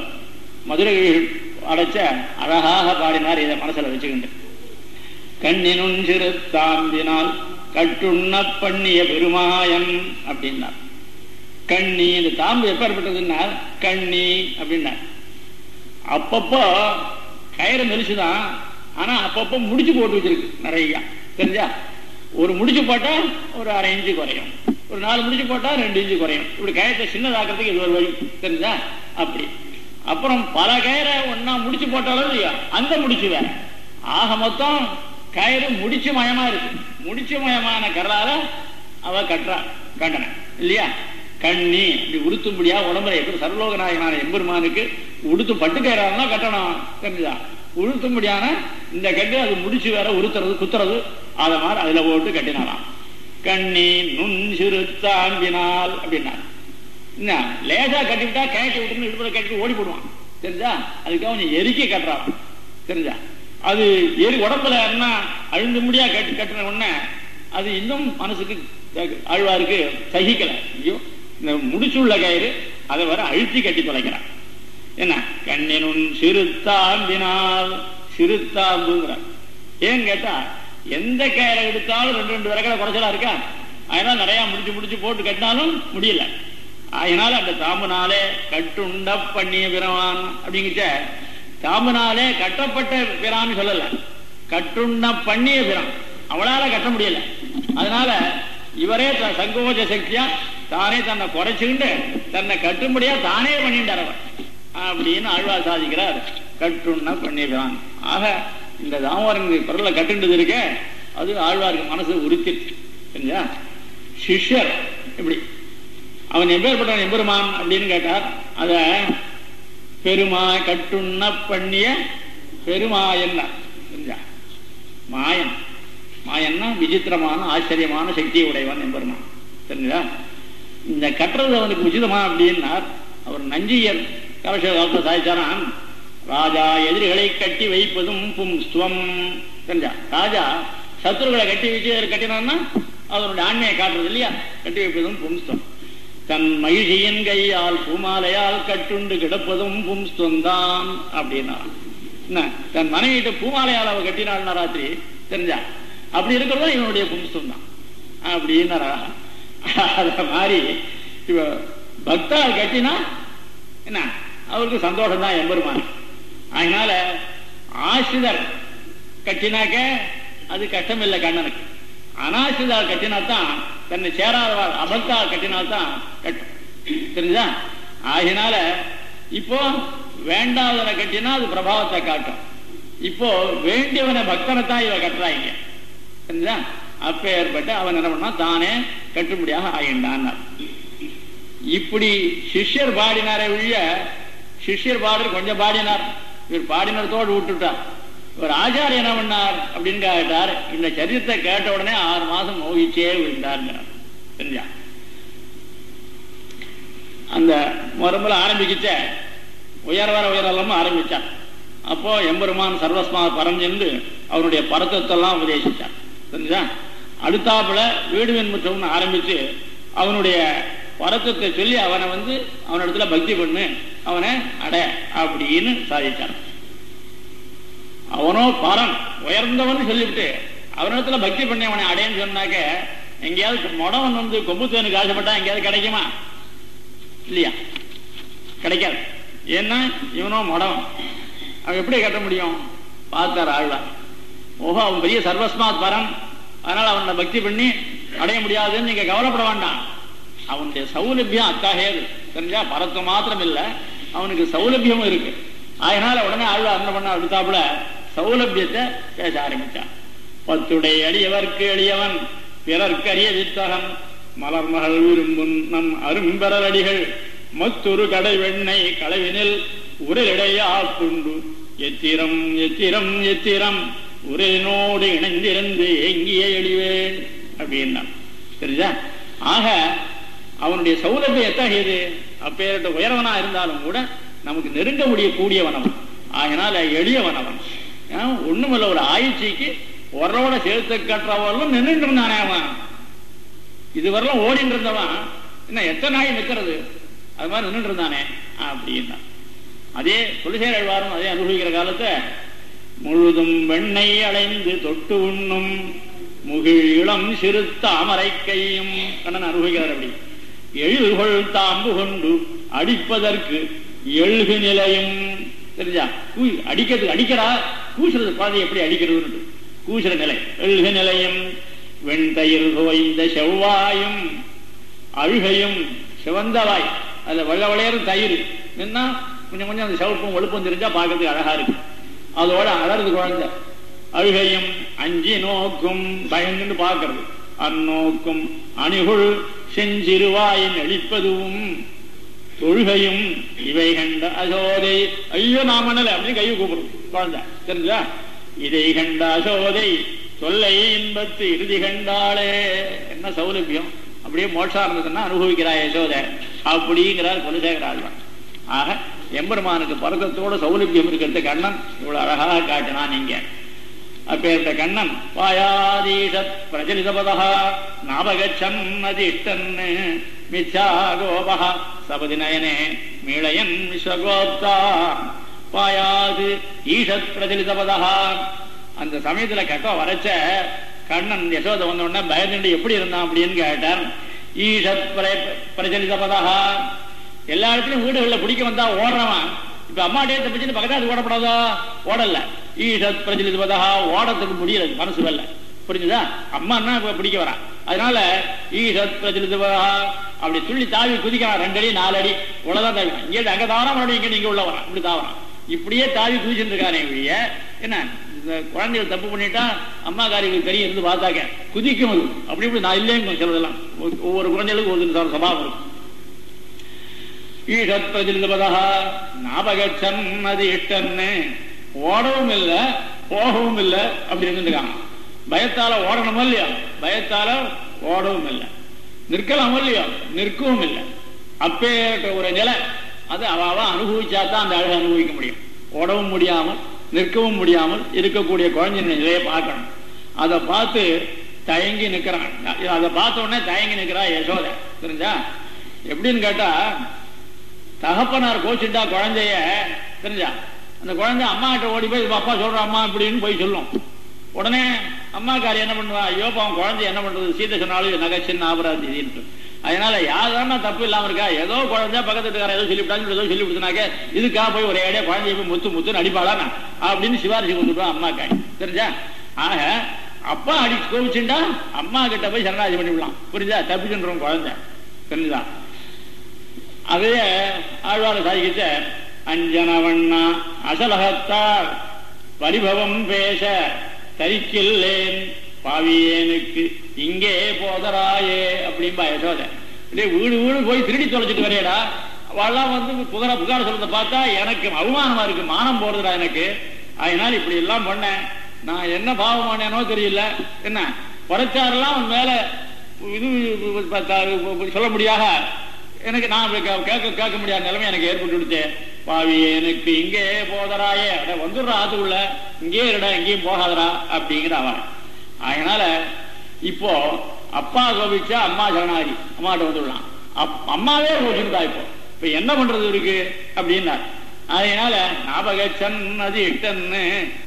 மதுரை அடைச்ச அழகாக பாடினார் இதை மனசுல வச்சுக்கிண்டு கண்ணினும் சிறு தாம்பினால் கட்டுண்ண பண்ணிய பெருமாயன் அப்படின்னார் கண்ணி இந்த தாம்பு எப்பேற்பட்டதுன்னா கண்ணி அப்படின்னார் அப்பப்போ கயிறு மெலிசுதான் ஆனா அப்பப்போ முடிச்சு போட்டு வச்சிருக்கு நிறைய தெரிஞ்சா ஒரு முடிச்சு போட்டா ஒரு அரை இன்ச்சு குறையும் ஒரு நாலு முடிச்சு போட்டா ரெண்டு இன்ச்சு குறையும் இப்படி கயத்தை சின்னதாக்குறதுக்கு இது ஒரு வழி தெரிஞ்சா அப்படி அப்புறம் பல கயிறை ஒன்னா முடிச்சு போட்டாலும் இல்லையா அந்த முடிச்சு வேற ஆக மொத்தம் கயிறு முடிச்சு மயமா இருக்கு முடிச்சு மயமான கரலால அவ கட்டுறா கண்டன இல்லையா கண்ணி இப்படி உடுத்தும்படியா உடம்புல எப்படி சர்வலோகநாயகனான எம்பெருமானுக்கு உடுத்து பட்டு கயிறாருன்னா கட்டணும் தெரிஞ்சுதா உழுத்தும்படியான இந்த கட்டு அது முடிச்சு வேற உருத்துறது குத்துறது அத மாதிரி அதுல போட்டு கட்டினாலாம் கண்ணி நுண் சிறு தாம்பினால் அப்படின்னா என்ன லேசா கட்டிவிட்டா கயட்டி விட்டுன்னு இடுப்புல கட்டி ஓடி போடுவான் தெரிஞ்சா அதுக்காக கொஞ்சம் எரிக்கி கட்டுறான் தெரிஞ்சா அது எரி உடம்புல என்ன அழுந்து முடியா கட்டி கட்டின உடனே அது இன்னும் மனசுக்கு ஆழ்வாருக்கு சகிக்கல ஐயோ இந்த முடிச்சுள்ள கயிறு அதை வர அழுத்தி கட்டி தொலைக்கிறான் என்ன கண்ணினும் சிறுத்தாம்பினால் சிறுத்தாம்புங்கிறார் ஏன்னு கேட்டா எந்த கயிறை எடுத்தாலும் ரெண்டு ரெண்டு விறகலை குறைச்சலா இருக்கா அதனால நிறைய முடிச்சு முடிச்சு போட்டு கட்டினாலும் முடியல அதனால அந்த தாம்புனாலே கட்டுண்ட பண்ணிய பிறவான் அப்படிங்கிட்ட தாம்புனாலே கட்டப்பட்ட பிறான்னு சொல்லல கட்டுண்ண பண்ணிய பிறான் அவளால கட்ட முடியல அதனால இவரே சங்கோஜ சக்தியா தானே தன்னை குறைச்சுக்கிண்டு தன்னை கட்டும்படியா தானே பண்ணிட்டார் அவர் அப்படின்னு ஆழ்வார் சாதிக்கிறார் கட்டுண்ண பண்ணிக்கிறான் ஆக இந்த தாமோரன் குரல்ல கட்டுண்டது இருக்க அது ஆழ்வாருக்கு மனசு உறுத்திருச்சு சரிங்களா சிஷ்யர் இப்படி அவன் எப்பேற்பட்டவன் எம்பெருமான் அப்படின்னு கேட்டார் அத பெருமா கட்டுண்ண பண்ணிய பெருமாயன் சரிங்களா மாயன் மாயன்னா விசித்திரமான ஆச்சரியமான சக்தி உடையவன் எம்பெருமான் சரிங்களா இந்த கட்டுறது அவனுக்கு உச்சிதமா அப்படின்னார் அவர் நஞ்சியர் கவச காலத்தில் சாதிச்சாராம் ராஜா எதிரிகளை கட்டி வைப்பதும் பும்ஸ்துவம் தெரிஞ்சா ராஜா சத்துருகளை கட்டி வச்சு கட்டினான்னா அதனுடைய ஆண்மையை காட்டுறது இல்லையா கட்டி வைப்பதும் பும்ஸ்துவம் தன் மகிழ்ச்சியின் கையால் பூமாலையால் கட்டுண்டு கிடப்பதும் பும்ஸ்துவம் அப்படின்னா என்ன தன் மனைவிட்டு பூமாலையால் அவ கட்டினாள்னா ராத்திரி தெரிஞ்சா அப்படி இருக்கிறதும் இவனுடைய பும்ஸ்துவம் தான் அப்படின்னாரா அத மாதிரி இவ பக்தால் கட்டினா என்ன அவருக்கு சந்தோஷம் தான் எம்பெருமான் அதனால ஆசிரியர் கட்டினாக்க அது கஷ்டம் இல்லை கண்ணனுக்கு அனாசிரிதால் கட்டினாத்தான் தன்னை சேராதவாள் அபக்தால் கட்டினால்தான் கட்டும் தெரிஞ்சா ஆகினால இப்போ வேண்டாதவனை கட்டினா அது பிரபாவத்தை காட்டும் இப்போ வேண்டியவனை பக்தனை தான் இவ கட்டுறாங்க தெரிஞ்சா அப்ப ஏற்பட்டு அவன் என்ன பண்ணா தானே கட்டுப்படியாக ஆகின்றான் இப்படி சிஷ்யர் பாடினாரே ஒழிய சிஷ்யர் பாடல் கொஞ்சம் பாடினார் இவர் பாடினத்தோடு விட்டுட்டார் இவர் ஆச்சாரியர் என்ன பண்ணார் அப்படின்னு கேட்டார் இந்த சரித்திரத்தை கேட்ட உடனே ஆறு மாசம் மோகிச்சே விழுந்தார் தெரிஞ்சா அந்த மரம்பில் ஆரம்பிக்கிச்ச உயர் வர உயரெல்லாம் ஆரம்பிச்சார் அப்போ எம்பெருமான் சர்வஸ்மா பரம் என்று அவருடைய பரத்தத்தெல்லாம் உபதேசிச்சார் தெரிஞ்சா அடுத்தாப்புல வீடு வெண்முற்றம்னு ஆரம்பிச்சு அவனுடைய பரத்தத்தை சொல்லி அவனை வந்து அவனிடத்துல பக்தி பண்ணு அவனை அட அப்படின்னு சாதிச்சான் அவனோ பரம் உயர்ந்தவன் சொல்லிவிட்டு அவனிடத்துல பக்தி பண்ணி அவனை அடையன்னு சொன்னாக்க எங்கேயாவது முடவன் வந்து கொம்புத்தேனுக்கு ஆசைப்பட்டா எங்கேயாவது கிடைக்குமா இல்லையா கிடைக்காது ஏன்னா இவனோ முடவன் அவன் எப்படி கட்ட முடியும் பார்த்தார் ஆழ்வார் ஓஹோ அவன் பெரிய சர்வஸ்மாத் பரம் அதனால அவனை பக்தி பண்ணி அடைய முடியாதுன்னு நீங்க கவலைப்பட வேண்டாம் அவனுடைய சௌலபியம் அத்தகையது தெரிஞ்சா பரத்து மாத்திரம் இல்ல அவனுக்கு சௌலபியமும் இருக்கு அதனால உடனே ஆழ்வார் என்ன பண்ண அடுத்தாப்புல சௌலபியத்தை பேச ஆரம்பிச்சான் பத்துடை அடியவர்க்கு எளியவன் பிறர்க்கு அரிய வித்தகன் மலர்மகள் விரும்பும் நம் அரும்பெறலடிகள் மத்தொரு கடை வெண்ணெய் களவினில் உரையிடையா புண்டு எத்திரம் எத்திரம் எத்திரம் உரையினோடு இணைந்திருந்து எங்கிய எழிவேன் அப்படின்னா தெரிஞ்சா ஆக அவனுடைய சௌலபியம் எத்தகையது அப்பேற்பட்ட உயர்வனா இருந்தாலும் கூட நமக்கு நெருங்க முடியக்கூடியவன் அவன் ஆகினால எளியவன் அவன் ஒண்ணுமில்ல ஒரு ஆயுச்சிக்கு உரோட சேர்த்து கட்டுறவர்களும் நின்றுட்டு இருந்தானே அவன் இதுவரையிலும் ஓடிட்டு இருந்தவன் என்ன எத்தனை நாய் நிற்கிறது அது மாதிரி நின்றுட்டு இருந்தானே அப்படின்னா அதே குலசேர அழ்வாரும் அதே அனுபவிக்கிற காலத்தை முழுதும் வெண்ணெய் அலைந்து தொட்டு உண்ணும் முகிழ் இளம் சிறு தாமரை கையும் கண்ணன் அனுபவிக்கிறார் அப்படி எழுகொள் தாம்பு கொண்டு அடிப்பதற்கு எழுகு நிலையும் தெரிஞ்சா கூ அடிக்கிறது அடிக்கிறா கூசுறது பாதை எப்படி அடிக்கிறது கூசுற நிலை எழுகு நிலையும் வெண்தயிர் தோய்ந்த செவ்வாயும் அழுகையும் சிவந்தவாய் அதுல வெள்ள விளையாடும் தயிர் என்ன கொஞ்சம் கொஞ்சம் அந்த சிவப்பும் ஒழுப்பும் தெரிஞ்சா பார்க்கறதுக்கு அழகா இருக்கு அதோட அலறுது குழந்தை அழுகையும் அஞ்சி நோக்கும் பயந்துன்னு பார்க்கறது அந்நோக்கும் அணிகுள் செஞ்சிருவாயின் அழிப்பதும் தொழுகையும் இவை கண்ட அசோதை ஐயோ நான் பண்ணல அப்படின்னு கையை கூப்பிடும் குழந்தை தெரிஞ்சா இதை கண்ட அசோதை தொல்லை இன்பத்து இறுதி கண்டாளே என்ன சௌலபியம் அப்படியே மோட்சா இருந்ததுன்னா அனுபவிக்கிறாய் யசோத அப்படிங்கிறார் குலசேகர ஆழ்வான் ஆக எம்பெருமானுக்கு பரதத்தோட சௌலபியம் இருக்கிறது கண்ணன் இவ்வளவு அழகாக காட்டினா நீங்க அப்பேற்ற கண்ணன் பாயாதீஷத் பிரஜலிதபதா நாபகச்சன் அதிஷ்டன் மிச்சா கோபா சபதி நயனே மீளயன் விஸ்வகோப்தா பாயாது ஈஷத் பிரஜலிதபதா அந்த சமயத்துல கட்ட வரைச்ச கண்ணன் யசோத வந்த உடனே பயந்துண்டு எப்படி இருந்தான் அப்படின்னு கேட்டார் ஈஷத் பிரஜலிதபதா எல்லா இடத்துலயும் வீடுகளில் பிடிக்க வந்தா ஓடுறவன் இப்ப அம்மாட்டே தப்பிச்சுட்டு பக்கத்தாது ஓடப்படாதோ ஓடல ஈஷத் பிரஜலிதபதா ஓடத்துக்கு முடியல மனசு வரல புரிஞ்சுதா அம்மான்னா இப்ப பிடிக்க வரா அதனால ஈஷத் பிரஜலிதபதா அப்படி துள்ளி தாவி குதிக்கிறான் ரெண்டு அடி நாலு அடி உலதான் தாவி இங்கே அங்க தாவறான் மறுபடியும் இங்க நீங்க உள்ள வரான் இப்படி தாவறான் இப்படியே தாவி குதிச்சுட்டு இருக்கானே ஒழிய என்ன இந்த குழந்தைகள் தப்பு பண்ணிட்டா அம்மா காரியங்களுக்கு தெரியும் இருந்து பார்த்தாக்க குதிக்கும் அது அப்படி இப்படி நான் இல்லைங்க சிலதெல்லாம் ஒவ்வொரு குழந்தைகளுக்கும் ஒரு சபாவம் இருக்கும் ஈஷத் பிரஜலிதபதா ஞாபகச்சன் அது இஷ்டன்னு ஓடவும் இல்லை போகவும் இல்லை அப்படி இருந்துருக்காங்க பயத்தால ஓடணுமோ இல்லையா பயத்தால ஓடவும் இல்லை நிற்கலாமோ இல்லையோ நிற்கவும் இல்லை அப்பேற்ற ஒரு நிலை அது அவ அவ அனுபவிச்சா தான் அந்த அழகை அனுபவிக்க முடியும் ஓடவும் முடியாமல் நிற்கவும் முடியாமல் இருக்கக்கூடிய குழந்தையின் நிலையை பார்க்கணும் அதை பார்த்து தயங்கி நிற்கிறான் அதை பார்த்த உடனே தயங்கி நிற்கிறா யசோத தெரிஞ்சா எப்படின்னு கேட்டா தகப்பனார் கோச்சுட்டா குழந்தைய தெரிஞ்சா அந்த குழந்தை அம்மா கிட்ட ஓடி போய் அப்பா சொல்ற அம்மா இப்படின்னு போய் சொல்லும் உடனே அம்மாக்காரி என்ன பண்ணுவா ஐயோ அவன் குழந்தை என்ன பண்றது சீதை சொன்னாலும் நகைச்சின்னு ஆபராதின்ட்டு அதனால யாருதான தப்பு இல்லாம இருக்கா ஏதோ குழந்தை பக்கத்து வீட்டுக்கார ஏதோ சொல்லிவிட்டாங்க ஏதோ சொல்லி கொடுத்தனாக்க இதுக்காக போய் ஒரு ஏடியா குழந்தைய போய் முத்து முத்து அடிப்பாளா அப்படின்னு சிவாரிசி கொடுத்துருவான் அம்மாக்காரி தெரிஞ்சா ஆக அப்பா அடி கோவிச்சுட்டா அம்மா கிட்ட போய் சரணாஜி பண்ணிவிடலாம் புரியுதா தப்பிச்சுன்றோம் குழந்தை தெரிஞ்சுதா அதே ஆழ்வார சாதிக்கிச்ச அஞ்சனவண்ணா அசலகத்தார் பரிபவம் பேச தரிக்கில்லேன் பாவியேனுக்கு இங்கே போதராயே அப்படின்பா யசோத இதே வீடு வீடு போய் திருடி தொலைச்சிட்டு வரையடா அவெல்லாம் வந்து புகர புகார் சொல்றத பார்த்தா எனக்கு அவமானமா இருக்கு மானம் போறதுடா எனக்கு அதனால இப்படி எல்லாம் பண்ணேன் நான் என்ன பாவம் பண்ணேனோ தெரியல என்ன படைச்சாரெல்லாம் அவன் மேல இது சொல்ல முடியாத எனக்கு நான் கேட்க கேட்க முடியாத நிலைமை எனக்கு ஏற்பட்டு விடுச்சு பாவி எனக்கு இங்கே போதராயே அட வந்துடுறா ஆத்துக்குள்ள இங்கே இருடா எங்கேயும் போகாதரா அப்படிங்கிற அவன் அதனால இப்போ அப்பா கோபிச்சா அம்மா சரணாகி அம்மாட்ட வந்துடலாம் அப்- அம்மாவே போச்சுருந்தா இப்போ இப்ப என்ன பண்றது இருக்கு அப்படின்னா அதனால ஞாபக சன்னதி இட்டன்னு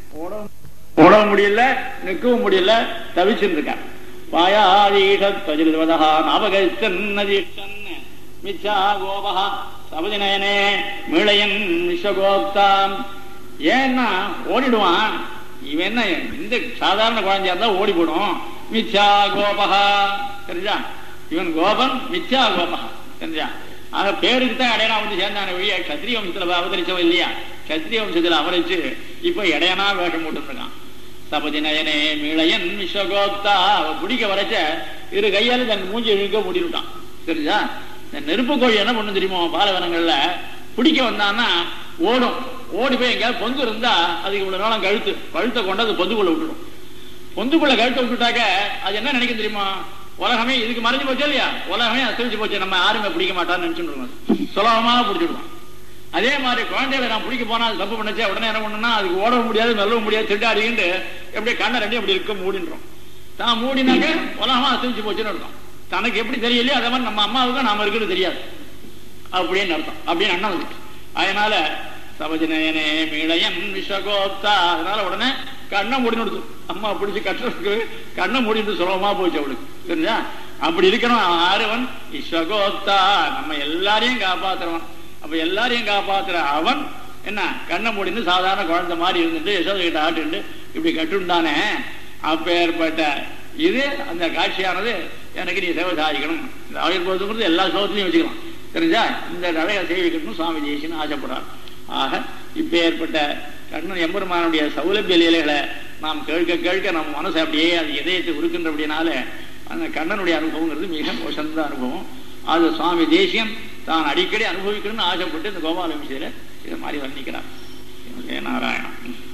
ஓடவும் முடியல நிற்கவும் முடியல தவிச்சுட்டு இருக்கான் பாயாதீஷத்வஜிருவதா ஞாபக சன்னதி இட்டன்னு மிச்சா கோபா சபதிநயனே மீளையன் விஸ்வகோப்தாம் ஏன்னா ஓடிடுவான் இவன் என்ன இந்த சாதாரண குழந்தையா இருந்தா ஓடி போடும் மிச்சா கோபகா தெரிஞ்சா இவன் கோபன் மிச்சா கோபகா தெரிஞ்சா ஆக பேருக்கு தான் இடையனா வந்து சேர்ந்தான வழியா கத்திரிய வம்சத்துல அவதரிச்சவன் இல்லையா கத்திரிய வம்சத்துல அவதரிச்சு இப்ப இடையனா வேஷம் போட்டு இருக்கான் சபதி நயனே மீளையன் விஸ்வகோப்தா அவன் பிடிக்க வரைச்ச இரு கையால தன் மூஞ்சி இழுக்க மூடிவிட்டான் தெரிஞ்சா இந்த நெருப்பு கோழி என்ன பண்ணும் தெரியுமோ பாலவனங்கள்ல பிடிக்க வந்தான்னா ஓடும் ஓடி போய் எங்கேயாவது பொந்து இருந்தா அதுக்கு இவ்வளவு நாளம் கழுத்து கழுத்தை கொண்டு அது பொந்துக்குள்ள விட்டுடும் பொந்துக்குள்ள கழுத்தை விட்டுட்டாக்க அது என்ன நினைக்கும் தெரியுமா உலகமே இதுக்கு மறைஞ்சு போச்சு இல்லையா உலகமே அசரிச்சு போச்சு நம்ம யாருமே பிடிக்க மாட்டான்னு நினைச்சுட்டு சுலபமா பிடிச்சிடுவான் அதே மாதிரி குழந்தைகளை நான் பிடிக்க போனா அது தப்பு பண்ணுச்சு உடனே என்ன பண்ணுன்னா அதுக்கு ஓடவும் முடியாது மெல்லவும் முடியாது திட்டாடிக்கிட்டு எப்படியே கண்ணை ரெண்டையும் அப்படி இருக்க மூடின்றோம் தான் மூடினாக்க உலகமா அசரிச்சு போச்சுன்னு அர்த்தம் தனக்கு எப்படி தெரியலையோ அதே மாதிரி நம்ம அம்மாவுக்கு நாம இருக்கிறது தெரியாது அப்படின்னு அர்த்தம் அப்படின்னு அண்ணன் வந்துட்டு அதனால சபஜனயனே மீளையன் விஸ்வகோப்தா அதனால உடனே கண்ணை மூடி கொடுத்து அம்மா பிடிச்சு கட்டுறதுக்கு கண்ணை மூடிட்டு சுலபமா போச்சு அவளுக்கு தெரிஞ்சா அப்படி இருக்கணும் ஆறுவன் விஸ்வகோப்தா நம்ம எல்லாரையும் காப்பாத்துறவன் அப்ப எல்லாரையும் காப்பாத்துற அவன் என்ன கண்ணை மூடின்னு சாதாரண குழந்தை மாதிரி இருந்துட்டு யசோதை கிட்ட ஆட்டுண்டு இப்படி கட்டுண்டானே அப்பேற்பட்ட இது அந்த காட்சியானது எனக்கு நீ சேவை சாதிக்கணும் இந்த ஆயுர்வேதங்கிறது எல்லா சோகத்திலையும் வச்சுக்கலாம் தெரிஞ்சா இந்த அழகை சேவிக்கணும் சுவாமி தேசின்னு ஆசைப்படுறார் ஆக இப்ப ஏற்பட்ட கண்ணன் எம்பெருமானுடைய சௌலபிய லீலைகளை நாம் கேட்க கேட்க நம்ம மனசு அப்படியே அது இதயத்தை உருக்கின்றபடினால அந்த கண்ணனுடைய அனுபவங்கிறது மிக உசந்த அனுபவம் அது சுவாமி தேசியம் தான் அடிக்கடி அனுபவிக்கணும்னு ஆசைப்பட்டு இந்த கோபால விஷயத்துல இதை மாதிரி வர்ணிக்கிறார் ஜெய நாராயணன்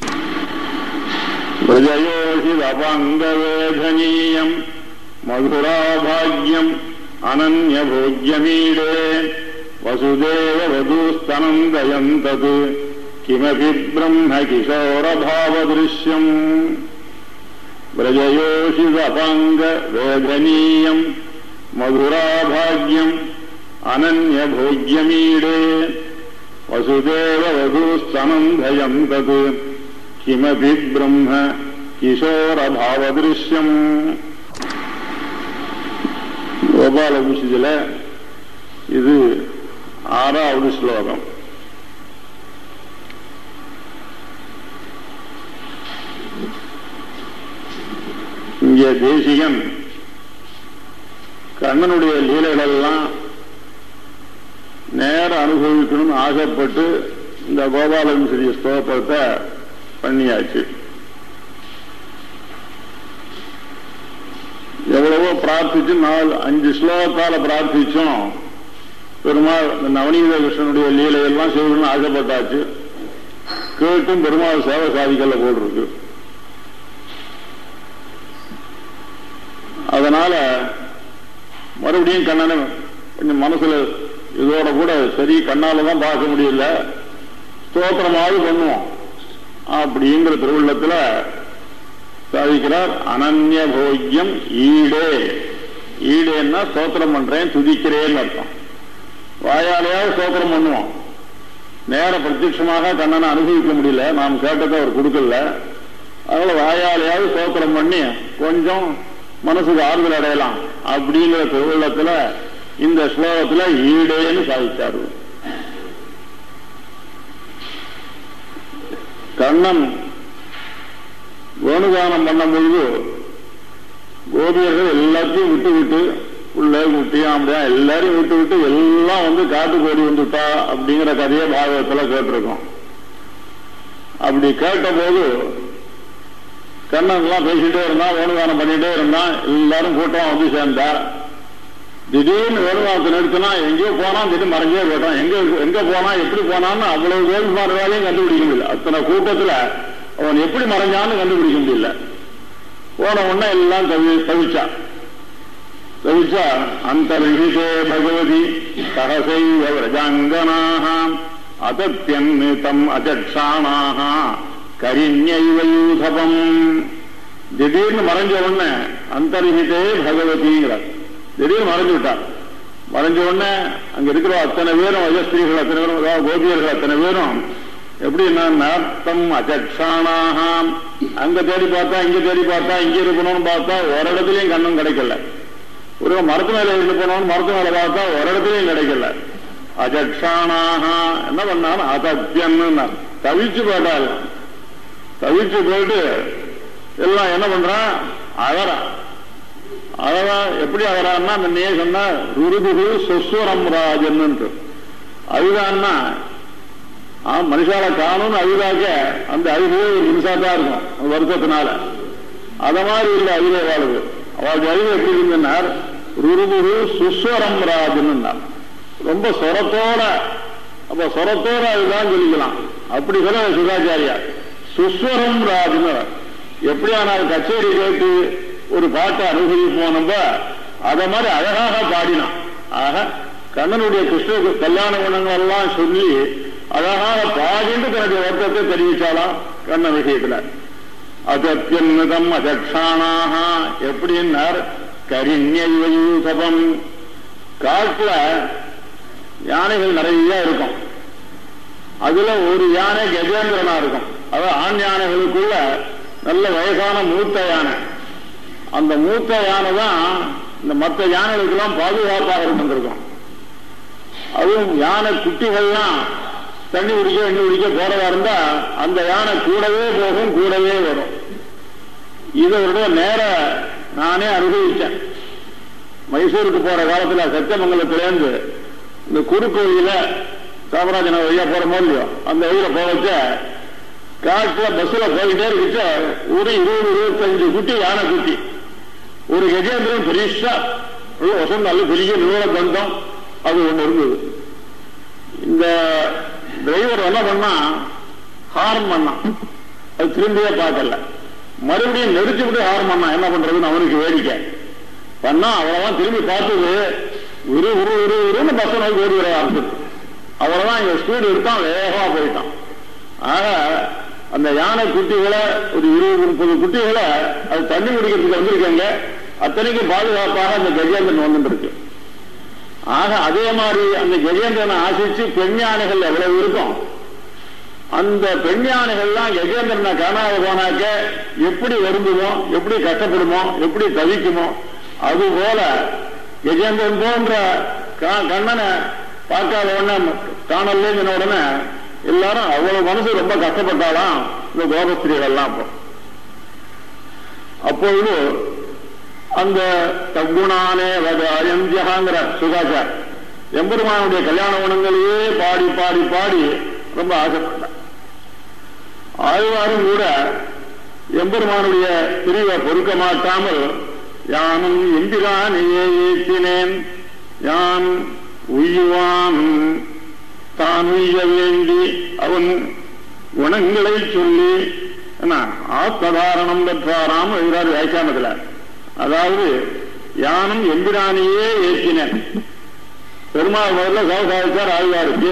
व्रजयोषिदपङ्गवेधनीयम् मधुराभाग्यम् अनन्यभोग्यमीडे वसुदेव वधूस्तनन्दयम् तत् किमपि ब्रह्म किशोरभावदृश्यम् व्रजयोषिदपङ्गवेधनीयम् मधुराभाग्यम् अनन्यभोग्यमीडे वसुदेव वधूस्तनन्दयम् तत् கிமபி பிரம்ம கிஷோரபாவதிருஷ்யம் கோபால விஷயத்துல இது ஆறாவது ஸ்லோகம் இங்கே தேசிகன் கண்ணனுடைய லீலைகளெல்லாம் நேர அனுபவிக்கணும்னு ஆசைப்பட்டு இந்த கோபாலவிசரிய ஸ்தோத்திரத்தை பண்ணியாச்சு எவ்வளவோ பிரார்த்திச்சு நாலு அஞ்சு ஸ்லோகத்தால பிரார்த்திச்சோம் பெருமாள் இந்த நவநீத கிருஷ்ணனுடைய லீலையெல்லாம் செய்யணும்னு ஆசைப்பட்டாச்சு கேட்டும் பெருமாள் சேவை சாதிக்கல போல் இருக்கு அதனால மறுபடியும் கண்ணனை கொஞ்சம் மனசுல இதோட கூட சரி கண்ணால தான் பார்க்க முடியல ஸ்தோத்திரமாவது பண்ணுவோம் அப்படிங்கிற திருவுள்ளத்துல சாதிக்கிறார் அனன்ய போக்கியம் ஈடே ஈடேன்னா ஸ்தோத்திரம் பண்றேன் துதிக்கிறேன்னு அர்த்தம் வாயாலேயாவது ஸ்தோத்திரம் பண்ணுவோம் நேர பிரத்யட்சமாக கண்ணனை அனுபவிக்க முடியல நாம் கேட்டதை அவர் கொடுக்கல அதனால வாயாலேயாவது ஸ்தோத்திரம் பண்ணி கொஞ்சம் மனசுக்கு ஆறுதல் அடையலாம் அப்படிங்கிற திருவுள்ளத்துல இந்த ஸ்லோகத்துல ஈடேன்னு சாதிச்சாரு கண்ணன் வேணுகானம் பண்ணும் பொழுது கோபியர்கள் எல்லாத்தையும் விட்டு விட்டு உள்ள குட்டியாம்படியா எல்லாரையும் விட்டு விட்டு எல்லாம் வந்து காட்டு கோடி வந்துட்டா அப்படிங்கிற கதையை பாகவத்துல கேட்டிருக்கோம் அப்படி கேட்ட போது கண்ணன் எல்லாம் பேசிட்டே இருந்தான் வேணுகானம் பண்ணிட்டே இருந்தான் எல்லாரும் கூட்டம் வந்து சேர்ந்தா திடீர்னு வேணுகானத்தை நிறுத்தினா எங்கேயோ போனா திடீர்னு மறைஞ்சே போயிட்டான் எங்க எங்க போனா எப்படி போனான்னு அவ்வளவு வேணுமான வேலையும் கண்டுபிடிக்க முடியல அத்தனை கூட்டத்துல அவன் எப்படி மறைஞ்சான்னு கண்டுபிடிக்க முடியல போன உடனே எல்லாம் தவி தவிச்சான் தவிச்சா அந்தர்ஹிதே பகவதி சகசைவ விரஜாங்கனாக அதத்தியன்னு தம் அஜட்சானாக கரிஞைவயூசபம் திடீர்னு மறைஞ்ச உடனே அந்தர்ஹிதே பகவதிங்கிறார் திடீர்னு மறைஞ்சு விட்டார் மறைஞ்ச உடனே அங்க இருக்கிற அத்தனை பேரும் வஜஸ்திரீகள் அத்தனை பேரும் அதாவது கோபியர்கள் அத்தனை பேரும் எப்படின்னா நார்த்தம் அஜக்ஷானாகாம் அங்க தேடி பார்த்தா இங்க தேடி பார்த்தா இங்க இருக்கணும்னு பார்த்தா ஒரு இடத்துலயும் கண்ணும் கிடைக்கல ஒரு மரத்து மேல இருந்து போனோம்னு மரத்து மேல பார்த்தா ஒரு இடத்துலயும் கிடைக்கல அஜக்ஷானாக என்ன பண்ணாலும் அதத்தியன்னு தவிச்சு போட்டாள் தவிச்சு போயிட்டு எல்லாம் என்ன பண்றான் அழறான் அழகா எப்படி அழறான்னா அந்த நீ சொன்ன ருருதுகு சொஸ்வரம் ராஜன்னு அதுதான்னா ஆ மனுஷால காணும்னு அழுதாக்க அந்த அழுகே ஒரு நிமிஷம் தான் இருக்கும் அந்த வருஷத்தினால அத மாதிரி இல்லை அழுகை வாழுது அவளுடைய அழுகை எப்படி இருந்தனார் ருருகுரு சுஸ்வரம் ராஜன்னு ரொம்ப சொரத்தோட அப்ப சொரத்தோட அதுதான் சொல்லிக்கலாம் அப்படி சொல்ல சுகாச்சாரியா சுஸ்வரம் ராஜ்னு எப்படி ஆனால் கச்சேரி கேட்டு ஒரு பாட்டை அனுபவிப்போம் நம்ம அத மாதிரி அழகாக பாடினான் ஆக கண்ணனுடைய கிருஷ்ண கல்யாண குணங்கள் எல்லாம் சொல்லி அழகாக பாடிட்டு தன்னுடைய வருத்தத்தை தெரிவிச்சாலாம் கண்ண விஷயத்துல அதத்யன்னுதம் அதக்ஷானாக எப்படின்னார் கரிஞயூசபம் காட்டுல யானைகள் நிறைய இருக்கும் அதுல ஒரு யானை கஜேந்திரனா இருக்கும் அது ஆண் யானைகளுக்குள்ள நல்ல வயசான மூத்த யானை அந்த மூத்த யானை தான் இந்த மற்ற யானைகளுக்கெல்லாம் பாதுகாப்பாக இருந்திருக்கும் அதுவும் யானை குட்டிகள்லாம் தண்ணி குடிக்க எண்ணி குடிக்க போறதா இருந்தா அந்த யானை கூடவே போகும் கூடவே வரும் இதோட நேர நானே அனுபவிச்சேன் மைசூருக்கு போற காலத்துல சத்தியமங்கலத்திலேருந்து இந்த குறுக்கோயில காமராஜன வழியா போற இல்லையோ அந்த வழியில போவச்ச காட்டுல பஸ்ல போயிட்டே இருக்க ஒரு இருபது இருபத்தஞ்சு குட்டி யானை குட்டி ஒரு கஜேந்திரன் பெரிசா வசம் நல்ல பெரிய நீள கந்தம் அது ஒண்ணு இருந்தது இந்த டிரைவர் என்ன பண்ணா ஹார்ன் பண்ணான் அது திரும்பியே பார்க்கல மறுபடியும் நெரிச்சு விட்டு ஹார்ன் பண்ணான் என்ன பண்றதுன்னு அவனுக்கு வேடிக்கை பண்ணா அவ்வளவுதான் திரும்பி பார்த்தது உரு உரு உரு உருன்னு பஸ் நோக்கி ஓடி வர ஆரம்பிச்சு அவ்வளவுதான் இங்க ஸ்பீடு எடுத்தான் வேகமா போயிட்டான் ஆக அந்த யானை குட்டிகளை ஒரு இருபது முப்பது குட்டிகளை அது தண்ணி குடிக்கிறதுக்கு வந்திருக்காங்க அத்தனைக்கு பாதுகாப்பாக அந்த கஜேந்திரன் வந்துட்டு இருக்கு ஆக அதே மாதிரி அந்த கஜேந்திரனை ஆசிச்சு பெண் யானைகள் எவ்வளவு இருக்கும் அந்த பெண் யானைகள்லாம் கஜேந்திரனை காணாத போனாக்க எப்படி வருந்துமோ எப்படி கஷ்டப்படுமோ எப்படி தவிக்குமோ அது போல கஜேந்திரன் போன்ற கண்ணனை பார்க்காத உடனே காணலேங்கின உடனே எல்லாரும் அவ்வளவு மனசு ரொம்ப கஷ்டப்பட்டாலாம் இந்த கோபஸ்திரீகள்லாம் அப்போ அப்பொழுது அந்த தகுணானே வதாயந்தியகாங்கிற சுகாச்சார் எம்பெருமானுடைய கல்யாண குணங்களையே பாடி பாடி பாடி ரொம்ப ஆசைப்பட்டார் ஆழ்வாரும் கூட எம்பெருமானுடைய பிரிவை பொறுக்க மாட்டாமல் யானும் எம்பிரானையே ஏற்றினேன் யான் உய்யுவான் தான் உய்ய வேண்டி அவன் குணங்களை சொல்லி என்ன ஆத்மதாரணம் பெற்றாராம் எழுதாரு வியாக்கியானத்துல அதாவது யானும் எம்பிரானையே ஏற்றினேன் பெருமாள் முதல்ல சவசாதிச்சார் ஆழ்வாருக்கு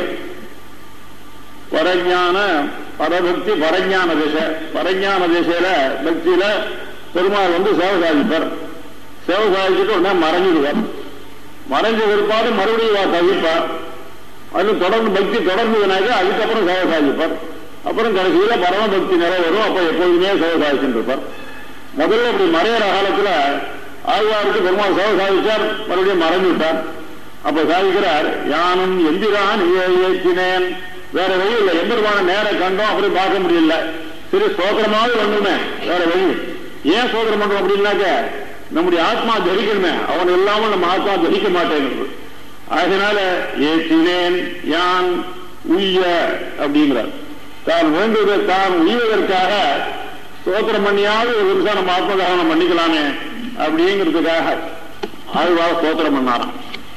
பரஞான பரபக்தி பரஞான திசை பரஞான திசையில பக்தியில பெருமாள் வந்து சேவை சாதிப்பார் சேவை சாதிச்சுட்டு உடனே மறைஞ்சிடுவார் மறைஞ்ச பிற்பாடு மறுபடியும் தவிப்பார் அது தொடர்ந்து பக்தி தொடர்ந்ததுனாக்க அதுக்கப்புறம் சேவை சாதிப்பார் அப்புறம் கடைசியில பரம பக்தி நிறைவேறும் அப்ப எப்போதுமே சேவை சாதிச்சுட்டு இருப்பார் முதல்ல இப்படி மறையிற காலத்துல ஆழ்வாருக்கு பெருமாள் சேவை சாதிச்சார் மறுபடியும் மறைஞ்சு விட்டார் அப்ப சாதிக்கிறார் யானும் எந்திரான் ஏற்றினேன் வேற வழி இல்லை எம்பெருமான நேர கண்டோம் அப்படி பார்க்க முடியல சரி சோதரமாவது ஒண்ணுமே வேற வழி ஏன் சோதரம் பண்றோம் அப்படின்னாக்க நம்முடைய ஆத்மா ஜரிக்கணுமே அவன் இல்லாமல் நம்ம ஆத்மா ஜரிக்க மாட்டேங்கிறது அதனால ஏற்றினேன் யான் உய்ய அப்படிங்கிறார் தான் வேண்டுவதை தான் உய்வதற்காக சோத்திரம் பண்ணியாவது ஒரு நிமிஷம் நம்ம ஆத்மதாரணம் பண்ணிக்கலாமே அப்படிங்கிறதுக்காக ஆழ்வாக சோத்திரம் பண்ணாராம்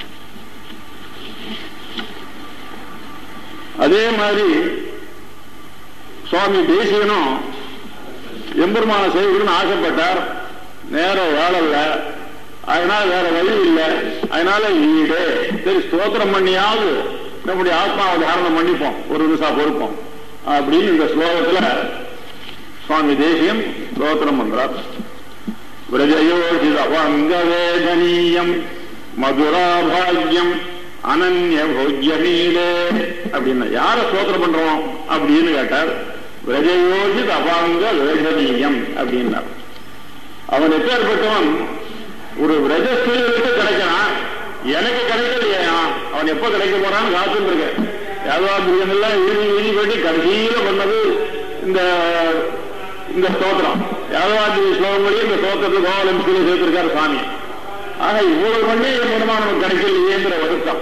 அதே மாதிரி சுவாமி தேசியனும் எம்பெருமான செய்யணும்னு ஆசைப்பட்டார் நேரம் வாழல அதனால வேற வழி இல்லை அதனால ஈடு சரி ஸ்தோத்திரம் பண்ணியாவது நம்முடைய ஆத்மாவை தாரணம் பண்ணிப்போம் ஒரு நிமிஷம் பொறுப்போம் அப்படின்னு இந்த ஸ்லோகத்துல சுவாமி தேசியம் ஸ்தோத்திரம் பண்றார் விரஜயோஷிதவங்கவேதனீயம் மதுராபாகியம் அனன்ய போஜ்யமீலே அப்படின்னா யார ஸ்தோத்திரம் பண்றோம் அப்படின்னு கேட்டார் விரஜயோகி அபாங்க வேகனீயம் அப்படின்னார் அவன் எப்பேற்பட்டவன் ஒரு விரஜஸ்தீலுக்கு கிடைக்கிறான் எனக்கு கிடைக்கலையா அவன் எப்ப கிடைக்க போறான்னு காத்துட்டு இருக்கேன் யாதவாபிரியெல்லாம் எழுதி எழுதி பண்ணி கடைசியில பண்ணது இந்த இந்த ஸ்தோத்திரம் யாதவாதி ஸ்லோகங்களையும் இந்த ஸ்தோத்திரத்தில் கோவாலம்பிக்கையில் சேர்த்திருக்காரு சாமி ஆக இவ்வளவு பண்ணி மூலமா நமக்கு கிடைக்கலையேங்கிற வருத்தம்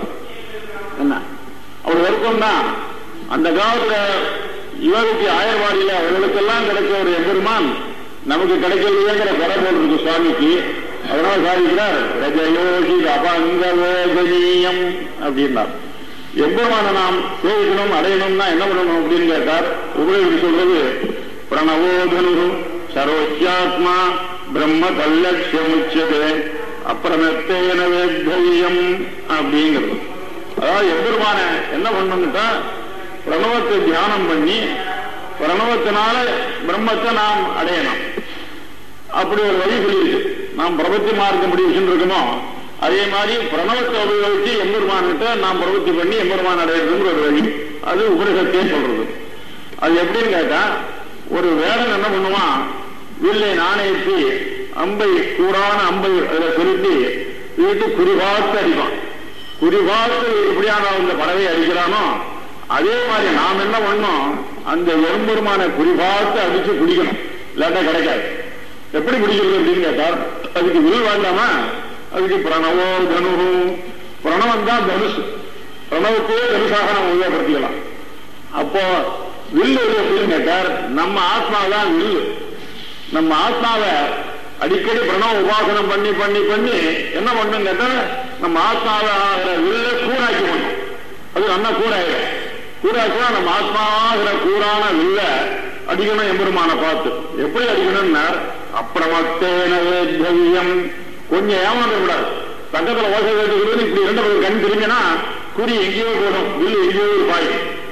என்ன அவர் வருத்தம்னா அந்த காலத்துல இவருக்கு ஆயர்வாடியில அவர்களுக்கெல்லாம் கிடைச்ச ஒரு எம்பெருமான் நமக்கு கிடைக்கலையேங்கிற குறை போட்டிருக்கு சுவாமிக்கு அதனால சாதிக்கிறார் ரஜயோகி அபங்க வேதனீயம் அப்படின்னார் எம்பெருமான நாம் சேவிக்கணும் அடையணும்னா என்ன பண்ணணும் அப்படின்னு கேட்டார் உபயோகம் சொல்றது பிரணவோதனு சரோக்கியாத்மா பிரம்ம கல்லட்சியமுச்சதே அப்புறமத்தேன வேத்தவியம் அப்படிங்கிறது அதாவது எம்பெருமான என்ன பண்ணணும்ட்டா பிரணவத்தை தியானம் பண்ணி பிரணவத்தினால பிரம்மத்தை நாம் அடையணும் அப்படி ஒரு வழி சொல்லியிருக்கு நாம் பிரபத்தி மார்க்கம் எப்படி வச்சுருக்கோமோ அதே மாதிரி பிரணவத்தை உபயோகிச்சு எம்பெருமான்கிட்ட நாம் பிரபத்தி பண்ணி எம்பெருமான் அடையிறதுங்கிற ஒரு வழி அது உபரிசத்தையே சொல்றது அது எப்படின்னு கேட்டா ஒரு வேடன் என்ன பண்ணுவான் வில்லை நாணயத்தி அம்பை கூறான அம்பை அதுல செலுத்தி வீட்டு குறிபார்த்து அடிப்பான் குறிபார்த்து எப்படியான அந்த பறவை அடிக்கிறானோ அதே மாதிரி நாம் என்ன பண்ணோம் அந்த எறும்பெருமான குறிபார்த்து அடிச்சு குடிக்கணும் இல்லாட்டா கிடைக்காது எப்படி பிடிக்கிறது அப்படின்னு கேட்டார் அதுக்கு வில் வேண்டாமா அதுக்கு பிரணவோ தனு பிரணவம் தான் தனுஷ் பிரணவத்தையே தனுஷாக நம்ம உபயோகப்படுத்திக்கலாம் அப்போ வில் எது அப்படின்னு கேட்டார் நம்ம ஆத்மா தான் வில் நம்ம ஆத்மாவை அடிக்கடி பிரணவ உபாசனம் பண்ணி பண்ணி பண்ணி என்ன பண்ணும் கேட்டா நம்ம ஆத்மாவை ஆகிற வில்ல கூறாக்கி பண்ணும் அது நல்லா கூறாயிடும் கூறாக்கினா நம்ம ஆத்மாகிற கூறான வில்ல அடிக்கணும் எம்பெருமான பார்த்து எப்படி அடிக்கணும்னா அப்புறமத்தேன வேத்தவியம் கொஞ்சம் ஏமாந்த கூடாது பக்கத்துல ஓசை கேட்டுக்கிறது இப்படி இரண்டு பேர் கண் திரும்பினா குறி எங்கேயோ போடும் வில்லு எங்கேயோ ஒரு பாய்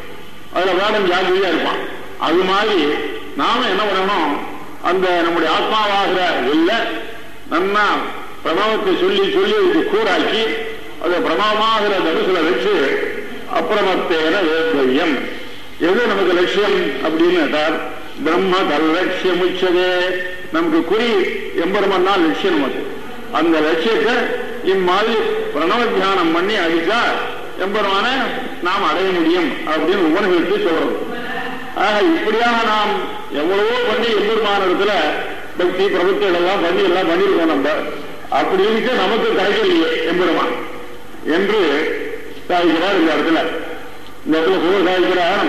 அதுல வேடம் ஜாகிரதையா இருப்பான் அது மாதிரி நாம என்ன பண்ணணும் அந்த நம்முடைய ஆத்மாவாகிற இல்ல நம்ம பிரபாவத்தை சொல்லி சொல்லி அதுக்கு கூறாக்கி அதை பிரபாவமாகிற தனுசுல வச்சு அப்புறமத்தேன வேத்தவியம் எது நமக்கு லட்சியம் அப்படின்னு கேட்டார் பிரம்ம கல்லட்சியம் உச்சதே நமக்கு குறி எம்பெருமன் தான் லட்சியம் நமக்கு அந்த லட்சியத்தை இம்மாதிரி பிரணவ தியானம் பண்ணி அடிச்சா எம்பெருமான நாம் அடைய முடியும் அப்படின்னு உபநிகழ்ச்சி சொல்றது ஆக இப்படியாக நாம் எவ்வளவோ பண்ணி எம்பெருமானத்துல பக்தி பிரபுத்திகள் எல்லாம் பண்ணி எல்லாம் பண்ணிருக்கோம் நம்ம அப்படி இருக்க நமக்கு கிடைக்கலையே எம்பெருமான் என்று சாதிக்கிறார் இந்த இடத்துல இந்த இடத்துல சொல்ல சாதிக்கிறார்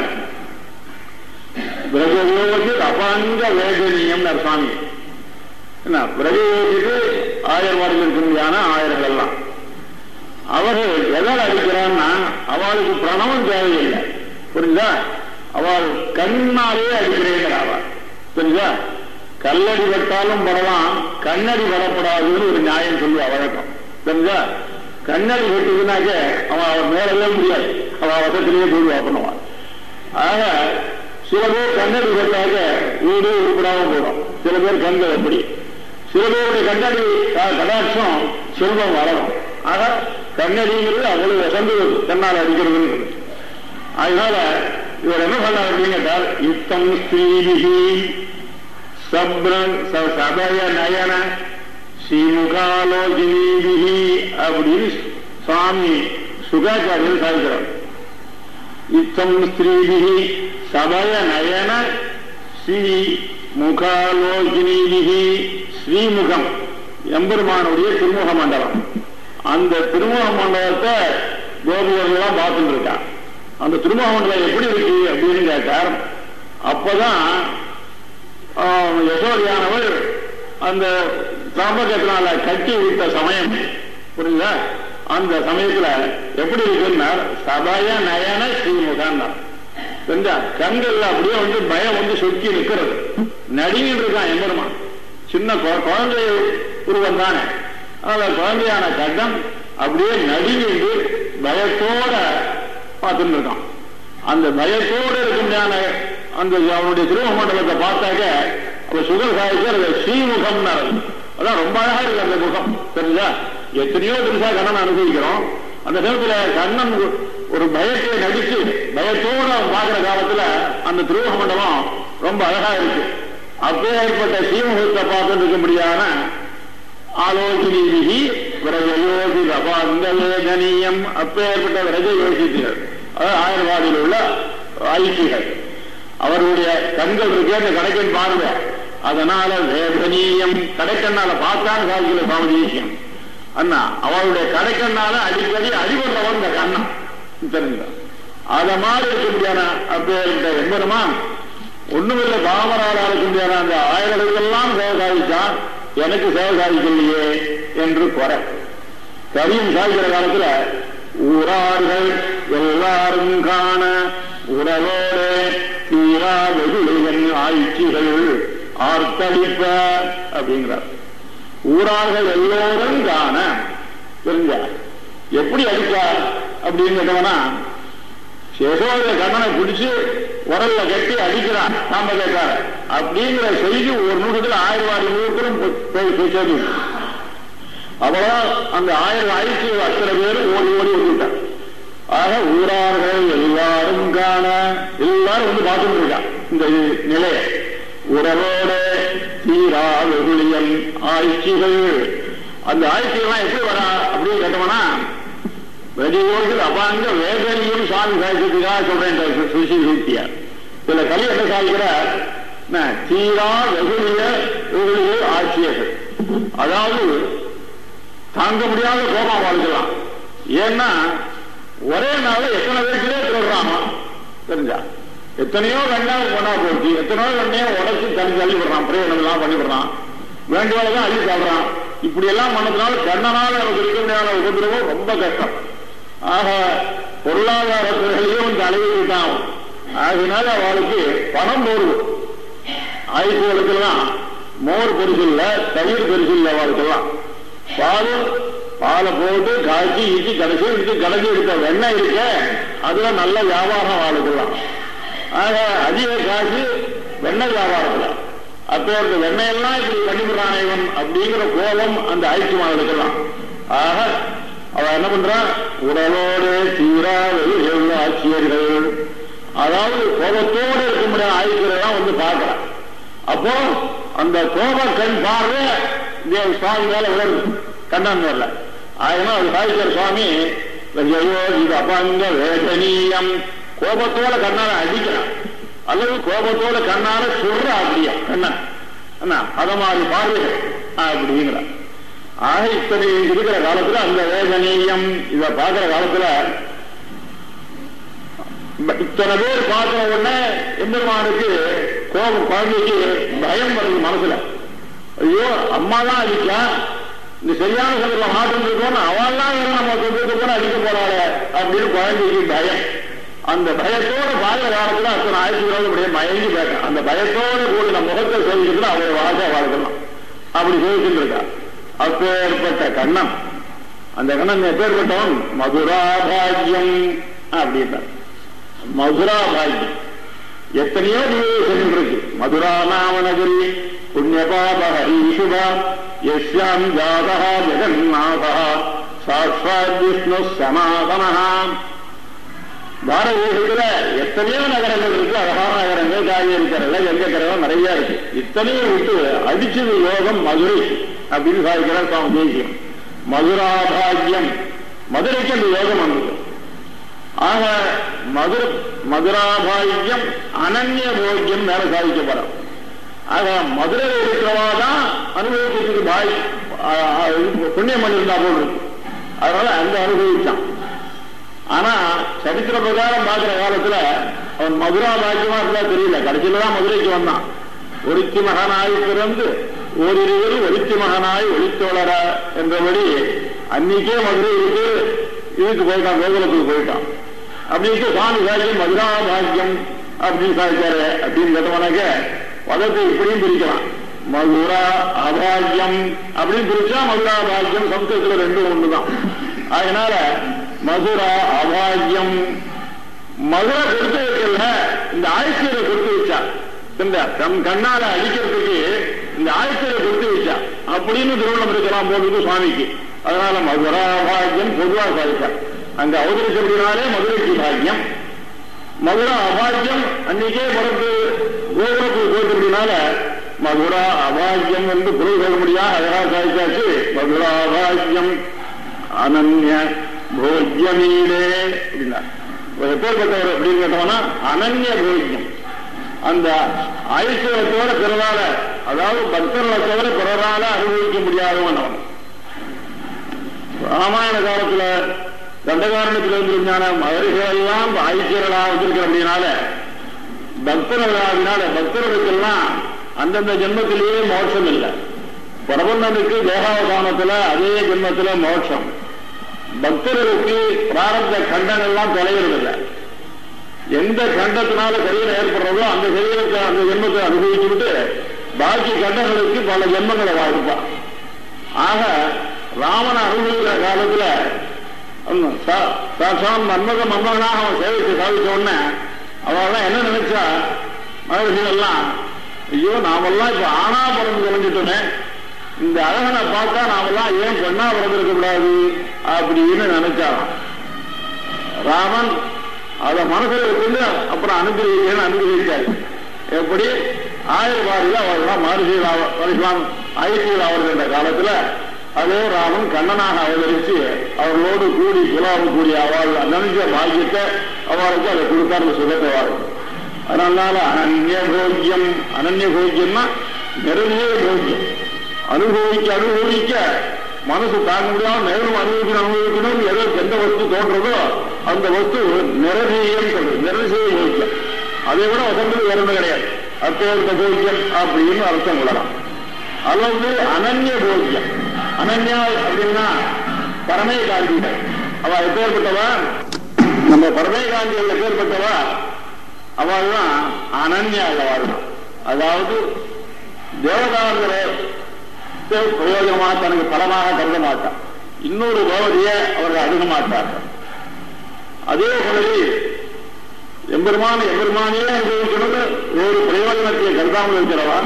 பிரஜயோகி அபாங்க வேதனீயம் சுவாமி என்ன பிரஜயோகிக்கு ஆயர்வாடியில் இருக்கின்றான ஆயர்கள் எல்லாம் அவர்கள் எதால் அடிக்கிறான்னா அவளுக்கு பிரணவம் தேவையில்லை புரியுதா அவள் கண்ணாலே அடிக்கிறேங்கிற அவள் புரியுதா கல்லடி பட்டாலும் படலாம் கண்ணடி படப்படாதுன்னு ஒரு நியாயம் சொல்லி வழக்கம் புரியுதா கண்ணடி வெட்டுதுனாக்க அவன் அவன் மேலவே முடியாது அவன் வசத்திலேயே போய் பண்ணுவான் ஆக சில பேர் கண்ணடி வெட்டாக வீடு உருப்படாம போடும் சில பேர் கண்கள் எப்படி சில பேருடைய கண்ணாடி கடாட்சம் செல்வம் வளரும் ஆக கண்ணடிங்கிறது அவ்வளவு வசந்து கண்ணால் அடிக்கிறதுங்கிறது அதனால இவர் என்ன பண்ணார் அப்படின்னு கேட்டால் யுத்தம் ஸ்ரீவிகி சப்ரன் சபய நயன ஸ்ரீமுகாலோகினீபிகி அப்படின்னு சுவாமி சுகாச்சாரியர் சாதிக்கிறார் யுத்தம் ஸ்ரீபிகி சபய நயன ஸ்ரீ முகாலோகினீபிகி ஸ்ரீமுகம் எம்பெருமானுடைய திருமுக மண்டலம் அந்த திருமுக மண்டலத்தை கோபுரங்கள்லாம் பார்த்துட்டு இருக்கான் அந்த திருமுக மண்டலம் எப்படி இருக்கு அப்படின்னு கேட்டார் அப்பதான் யசோரியானவர் அந்த தாம்பகத்தினால கட்டி விட்ட சமயம் புரியுதா அந்த சமயத்துல எப்படி இருக்குன்னா சபய நயன ஸ்ரீமுகான் தெரிஞ்சா கண்கள்ல அப்படியே வந்து பயம் வந்து சொக்கி நிற்கிறது நடிகிட்டு இருக்கான் எம்பெருமான் சின்ன குழந்தை உருவம் தானே அதனால குழந்தையான கட்டம் அப்படியே நடுங்கிட்டு பயத்தோட பார்த்துட்டு இருக்கான் அந்த பயத்தோடு இருக்கின்றான அந்த அவனுடைய திருமண மண்டலத்தை பார்த்தாக்க அப்ப சுகர் சாதிச்சு அது ஸ்ரீமுகம் அதான் ரொம்ப அழகா இருக்கு அந்த முகம் தெரிஞ்சா எத்தனையோ பெருசா கண்ணன் அனுபவிக்கிறோம் அந்த நேரத்துல கண்ணன் ஒரு- ஒரு பயத்தை நடிச்சு பயத்தோட பார்க்கிற காலத்துல அந்த திருவக மண்டபம் ரொம்ப அழகா இருக்கு அப்பேற்பட்ட சீமகுத்த பார்த்துட்டு இருக்கும்படியான ஆலோசனி விரஜயோசி அபாந்த வேதனீயம் அப்பேற்பட்ட விரஜ யோசித்தர் அதாவது ஆயிரவாதியில் உள்ள ஐக்கிகள் அவருடைய கண்கள் இருக்கே அந்த கடைக்கன் பார்வை அதனால வேதனீயம் கடைக்கண்ணால பார்த்தான் சாதிக்கல சுவாமி தேசியம் அண்ணா அவருடைய கடைக்கண்ணால அடிக்கடி அடிபட்டவன் இந்த கண்ணன் தெரிஞ்சா அத மாதிரி இருக்க முடியாத அப்பேற்பட்ட எம்பெருமான் ஒண்ணுமில்லை பாமரால் இருக்க முடியாத அந்த ஆயிரங்களுக்கெல்லாம் சேவை சாதிச்சான் எனக்கு சேவை சாதிக்கலையே என்று குறை கரியும் சாதிக்கிற காலத்துல ஊரார்கள் எல்லாரும் காண உறவோடு தீரா வெகுளிகன் ஆய்ச்சிகள் ஆர்த்தளிப்ப அப்படிங்கிறார் ஊரார்கள் எல்லோரும் காண தெரிஞ்ச எப்படி அடிப்பார் அப்படின்னு கேட்டவனா யசோத கண்ணனை பிடிச்சு உரல்ல கட்டி அடிக்கிறான் நாம கேட்கார அப்படிங்கிற செய்தி ஒரு நூற்றத்துல ஆயிரம் ஆறு நூறுக்கும் போய் சேர்ந்து அவ்வளோ அந்த ஆயிரம் ஆயிரத்தி அத்தனை பேர் ஓடி ஓடி வந்துட்டார் ஆக ஊரார்கள் எல்லாரும் காண எல்லாரும் வந்து பார்த்துட்டு இருக்கா இந்த நிலையை உறவோட தீரா வெகுளியம் ஆய்ச்சிகள் அந்த ஆய்ச்சிகள்லாம் எப்படி வரா அப்படின்னு கேட்டோம்னா வெடியோர்கள் அபாங்க வேதனையும் சாமி சாதிக்கிறதுக்காக சொல்றேன் சுசி சூட்டியார் சில கலி என்ன சாதிக்கிறார் என்ன, தீரா வெகுளிய வெகுளிய ஆட்சியர்கள் அதாவது தாங்க முடியாத கோபம் வாழ்க்கலாம் ஏன்னா ஒரே நாள் எத்தனை பேருக்குள்ளே திருடுறாமா தெரிஞ்சா எத்தனையோ வெண்ணாய் பண்ணா போச்சு எத்தனையோ வெண்ணையோ உடச்சு தள்ளி தள்ளி விடுறான் பிரயோஜனம் எல்லாம் பண்ணி விடுறான் வேண்டியவளதான் அள்ளி சாப்பிடுறான் இப்படி எல்லாம் பண்ணதுனால கண்ணனால் நமக்கு இருக்க முடியாத உபதிரவம் ரொம்ப கஷ்டம் ஆக பொருளாதார துறையிலையும் இந்த அலைவு தான் ஆகினால அவளுக்கு பணம் போடுது ஆய்வுகளுக்கெல்லாம் மோர் பெருசு இல்ல தயிர் பெருசு இல்ல அவளுக்கெல்லாம் பால் பாலை போட்டு காய்ச்சி ஈச்சி கடைசி எடுத்து கடைசி எடுத்த வெண்ணெய் இருக்க அதுல நல்ல வியாபாரம் ஆளுக்கலாம் ஆக அதிக காசு வெண்ணெய் வியாபாரத்துல அப்போ அந்த வெண்ணெயெல்லாம் இப்படி கண்டுபிடுறான் இவன் அப்படிங்கிற கோபம் அந்த ஆய்ச்சிமான் எடுக்கலாம் ஆக அவன் என்ன பண்றான் உடலோடு தீரா வெளியில் ஆட்சியர்கள் அதாவது கோபத்தோடு இருக்க முடியாத ஆய்ச்சியர்கள்லாம் வந்து பார்க்கிறான் அப்போ அந்த கோப கண் பார்வை தேவ சுவாமி மேல விழுது கண்ணன் மேல ஆயினா அது சாதிக்கிற சுவாமி ஐயோ இது அபங்க வேதனீயம் கோபத்தோட கண்ணால அடிக்கிறான் அல்லது கோபத்தோட கண்ணால சுடுற அப்படியா கண்ணன் என்ன அத மாதிரி பார்வைகள் அப்படிங்கிறான் ஆக இத்தனை இருக்கிற காலத்துல அந்த வேதனீயம் இத பாக்குற காலத்துல இத்தனை பேர் பார்க்கிற உடனே எம்பெருமானுக்கு கோபம் குழந்தைக்கு பயம் வருது மனசுல ஐயோ அம்மா தான் அடிச்சா இந்த சரியான சமயத்தில் மாற்றம் இருக்கோம் அவள்லாம் வேற நம்ம சொல்றது கூட அடிக்க போறாளே அப்படின்னு குழந்தைக்கு பயம் அந்த பயத்தோட பாக்கிற காலத்துல அத்தனை ஆயிரத்தி இருபது அப்படியே மயங்கி போயிட்டேன் அந்த பயத்தோட கூடின முகத்தை சொல்லிக்கிட்டு அவர் வாழ்க்கை வாழ்க்கலாம் அப்படி சொல்லிட்டு இருக்கா அப்பேற்பட்ட கண்ணன் அந்த கண்ணன் எப்பேற்பட்டவன் மதுராபாகியம் அப்படின்றான் மதுரா பாக்கியம் எத்தனையோ திவ்யம் இருக்கு மதுரா நாமநகரி புண்ணியபாப ஹரீசுபா எஸ்யாம் ஜாதா ஜெகநாதா சாட்சாத் விஷ்ணு சனாதனா பாரத தேசத்துல எத்தனையோ நகரங்கள் இருக்கு அழகான நகரங்கள் காய் இருக்கிறது எங்க கிரகம் நிறைய இருக்கு இத்தனையும் விட்டு அடிச்சது யோகம் மதுரை அப்படின்னு சாதிக்கிறார் சுவாமி தேசியம் மதுராபாகியம் மதுரைக்கு அந்த யோகம் வந்தது ஆக மதுர மதுராபாகியம் அனன்ய போக்கியம் மேல சாதிக்கப்படும் ஆக மதுரையில் இருக்கிறவா தான் அனுபவிக்கிறதுக்கு பாய் புண்ணியம் பண்ணியிருந்தா போல் இருக்கு அதனால அங்க அனுபவிச்சான் ஆனா சரித்திர பிரகாரம் பார்க்கிற காலத்துல அவன் மதுரா பாக்கியமா இருந்தா தெரியல கடைசியில தான் மதுரைக்கு வந்தான் ஒருத்தி மகனாய் பிறந்து ஓரிருவர் ஒருத்தி மகனாய் ஒளித்தோழர என்றபடி அன்னைக்கே மதுரை இருக்கு இதுக்கு போயிட்டான் கோகுலத்துக்கு போயிட்டான் அப்படின்னு சுவாமி சாகியம் மதுரா பாக்கியம் அப்படின்னு சாதிச்சாரு அப்படின்னு கேட்டவனாக்க பதத்தை இப்படியும் பிரிக்கலாம் மதுரா அபாகியம் அப்படின்னு பிரிச்சா மதுரா பாக்கியம் சம்ஸ்கிருதத்துல ரெண்டும் ஒண்ணுதான் அதனால மதுரா அபாகியம் மதுரை கொடுத்து வைக்கல இந்த ஆயுசியரை கொடுத்து வச்சா இந்த தம் கண்ணால அடிக்கிறதுக்கு இந்த ஆயுசியரை கொடுத்து வச்சா அப்படின்னு திருவண்ணம் இருக்கலாம் போகுது சுவாமிக்கு அதனால மதுரா பாக்கியம் பொதுவா சாதித்தார் அங்க அவதரிச்சபடினாலே மதுரைக்கு பாக்கியம் மதுரா அபாக்கியம் அன்னைக்கே பிறந்து கோபுரத்துக்கு போயிருக்கிறதுனால மதுரா அபாக்கியம் என்று பொருள் சொல்ல முடியாது அழகா சாதிச்சாச்சு மதுரா அபாக்கியம் அனன்ய போஜ்யமீடே அப்படின்னா எப்பேற்பட்டவர் அப்படின்னு கேட்டோம்னா அனன்ய போஜ்யம் அந்த ஐஸ்வரத்தோட பிறரால அதாவது பக்தர்களை தவிர பிறரால அனுபவிக்க முடியாதவன் அவன் ராமாயண காலத்துல தண்டகாரணத்தில் இருந்திருந்தான மகரிகள் எல்லாம் ஐக்கியர்களா வந்திருக்கிற அப்படின்னால பக்தர்களாகினால பக்தர்களுக்கெல்லாம் அந்தந்த ஜென்மத்திலேயே மோட்சம் இல்லை பிரபந்தனுக்கு தேகாவசானத்துல அதே ஜென்மத்துல மோட்சம் பக்தர்களுக்கு பிராரப்த கண்டனெல்லாம் தொலைகிறது இல்லை எந்த கண்டத்தினால சரீரம் ஏற்படுறதோ அந்த சரீரத்தை அந்த ஜென்மத்தை அனுபவிச்சுட்டு பாக்கி கண்டங்களுக்கு பல ஜென்மங்களை வாழ்ப்பான் ஆக ராமனை அனுபவிக்கிற காலத்துல சாட்சான் மன்மத மன்மகனாக அவன் சேவைக்கு சாதிச்ச உடனே அவெல்லாம் என்ன நினைச்சா மகர்ஷிகள் எல்லாம் ஐயோ நாமெல்லாம் இப்ப ஆனா பிறந்து தொலைஞ்சிட்டோமே இந்த அழகனை பார்த்தா நாமெல்லாம் ஏன் பெண்ணா பிறந்திருக்க கூடாது அப்படின்னு நினைச்சாராம் ராமன் அதை மனசுல வச்சுட்டு அப்புறம் அனுகிரகிக்கன்னு அனுகிரகிச்சாரு எப்படி ஆயிரபாடியில் அவர்களாம் மகர்ஷிகள் வருஷம் ஐசியில் அவர்கள் காலத்துல அதே ராமன் கண்ணனாக அவதரிச்சு அவர்களோடு கூடி குலாவு கூடிய அவள் நினைச்ச பாக்கியத்தை அவளுக்கு அதை கொடுத்தாரு சுகத்தை வாழ் அதனால அனன்ய போக்கியம் அனன்ய போக்கியம்னா நிறைய போக்கியம் அனுபவிக்க அனுபவிக்க மனசு தாங்க முடியாம மேலும் அனுபவிக்கணும் அனுபவிக்கணும் எதோ எந்த வஸ்து தோன்றதோ அந்த வஸ்து நிறநீயம் சொல்றது நிறசீய போக்கியம் அதை விட வசந்தது வேற ஒன்றும் கிடையாது அத்தோட்ட போக்கியம் அப்படின்னு அர்த்தம் கொள்ளலாம் அல்லது அனன்ய போக்கியம் அனன்யா அப்படின்னா பரமே காந்திகள் அவ எப்பேற்பட்டவா நம்ம பரமே காந்திகள் எப்பேற்பட்டவா அவள் தான் அனன்யா வாழ்வான் அதாவது தேவதாந்திர பிரயோஜனமா தனக்கு பலமாக கருத மாட்டான் இன்னொரு பகவதியை அவர்கள் அணுக மாட்டார்கள் அதே மாதிரி எம்பெருமான எம்பெருமானியே அனுபவிக்கணும்னு வேறு பிரயோஜனத்தை கருதாமல் இருக்கிறவன்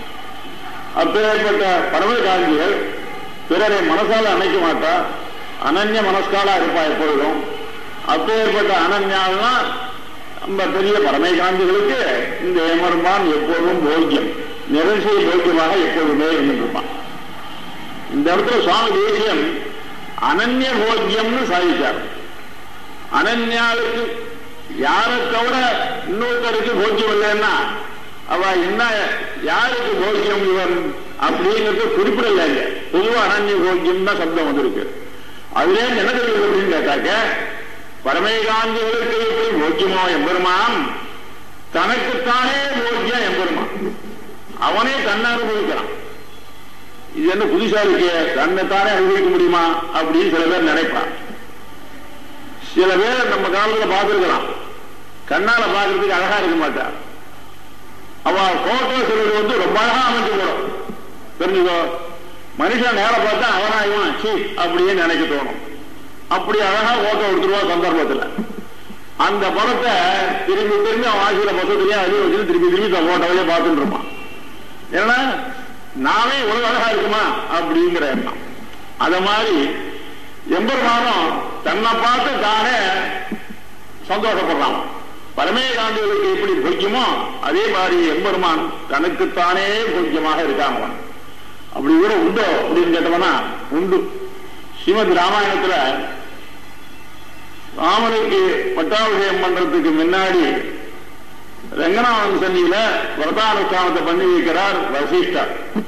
அப்பேற்பட்ட பரம காந்திகள் பிறரை மனசால அணைக்க மாட்டா அனன்ய மனஸ்காலா இருப்பா எப்பொழுதும் அப்பேற்பட்ட அனன்யால்னா நம்ம பெரிய பரமை காந்திகளுக்கு இந்த ஏமருமான் எப்போதும் போக்கியம் நிரசிய போக்கியமாக எப்போதுமே இருந்துருப்பான் இந்த இடத்துல சுவாமி தேசியம் அனன்ய போக்கியம்னு சாதிச்சார் அனன்யாளுக்கு யாரை தவிர இன்னொருத்தருக்கு போக்கியம் இல்லைன்னா அவ என்ன யாருக்கு போக்கியம் இவன் அப்படிங்கிறது குறிப்பிடல இல்ல பொதுவா அனன்ய போக்கியம் தான் சப்தம் வந்திருக்கு அதுல என்ன தெரியுது அப்படின்னு கேட்டாக்க பரமேகாந்திகளுக்கு எப்படி போக்கியமோ எம்பெருமான் தனக்குத்தானே போக்கியம் எம்பெருமான் அவனே தன்னை அனுபவிக்கிறான் இது என்ன புதுசா இருக்கு தன்னைத்தானே அனுபவிக்க முடியுமா அப்படின்னு சில பேர் நினைப்பான் சில பேர் நம்ம காலத்துல பார்த்திருக்கலாம் கண்ணால பார்க்கறதுக்கு அழகா இருக்க மாட்டான் அவ போட்டோ சிலது வந்து ரொம்ப அழகா அமைஞ்சு போடும் தெரிஞ்சுக்கோ மனுஷன் நேர பார்த்தா அவனா இவன் சீ அப்படின்னு நினைக்க தோணும் அப்படி அழகா போட்டோ எடுத்துருவா சந்தர்ப்பத்துல அந்த படத்தை திரும்பி திரும்பி அவன் ஆசிரியர பசத்திலேயே அடி வச்சு திரும்பி திரும்பி அந்த போட்டோவையே பார்த்துட்டு இருப்பான் ஏன்னா நானே இவ்வளவு அழகா இருக்குமா அப்படிங்கிற எண்ணம் அத மாதிரி எம்பெருமானம் தன்னை பார்த்து தானே சந்தோஷப்படுறான் பரமே காந்திகளுக்கு எப்படி பொய்க்குமோ அதே மாதிரி எம்பெருமான் தனக்குத்தானே பொய்யமாக இருக்காங்க அவன். அப்படி கூட உண்டோ அப்படின்னு கேட்டவனா உண்டு ஸ்ரீமத் ராமாயணத்துல ராமனுக்கு பட்டாபிஷேகம் பண்றதுக்கு முன்னாடி ரங்கநாதன் சன்னியில விரதானுஷ்டானத்தை பண்ணி வைக்கிறார் வசிஷ்டர்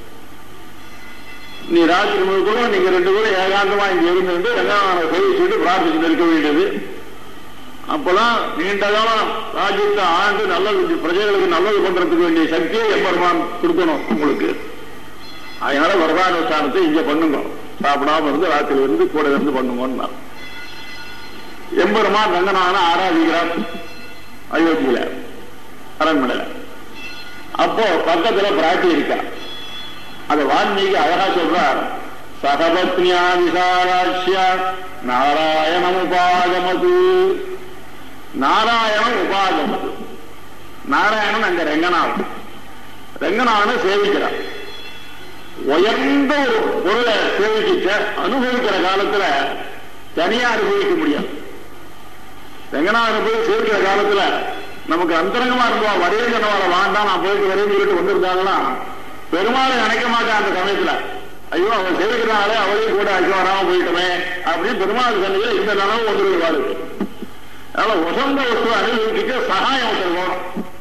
நீ ராத்திரி முழுக்க நீங்க ரெண்டு பேரும் ஏகாந்தமா இங்க இருந்து ரங்கநாதனை சேவிச்சுட்டு பிரார்த்திச்சுட்டு இருக்க வேண்டியது அப்பெல்லாம் நீண்ட காலம் ராஜ்யத்தை ஆண்டு நல்லது பிரஜைகளுக்கு நல்லது பண்றதுக்கு வேண்டிய சக்தியை எம்பெருமான் கொடுக்கணும் உங்களுக்கு அதனால வரதானுஷ்டானத்தை இங்க பண்ணுங்க சாப்பிடாம இருந்து ராத்திரி இருந்து கூட இருந்து பண்ணுங்க எம்பெருமான் ரங்கநாதனை ஆராதிக்கிறார் அயோத்தியில அரண்மனையில அப்போ பக்கத்துல பிராட்டி இருக்கா அத வால்மீகி அழகா சொல்றார் சகபத்னியா விசாலாட்சியா நாராயணம் உபாகமது நாராயணம் உபாகமது நாராயணன் அங்க ரெங்கநாதன் ரெங்கநாதனை சேவிக்கிறார் உயர்ந்த ஒரு பொருளை சேவிக்க அனுபவிக்கிற காலத்துல தனியா அனுபவிக்க முடியாது ரங்கநாதனை போய் சேர்க்கிற காலத்துல நமக்கு அந்தரங்கமா இருந்தோம் வரே சொன்னவாள வேண்டாம் நான் போயிட்டு வரேன்னு சொல்லிட்டு வந்திருந்தாங்கன்னா பெருமாளை நினைக்க மாட்டேன் அந்த சமயத்துல ஐயோ அவன் சேர்க்கிறாங்களே அவளையும் கூட அழைக்க வராம போயிட்டோமே அப்படின்னு பெருமாள் சன்னிதியில இந்த நிலவு வந்துருவாரு அதனால உசந்த வஸ்து அனுபவிக்க சகாயம் ஒருத்தர் வேணும்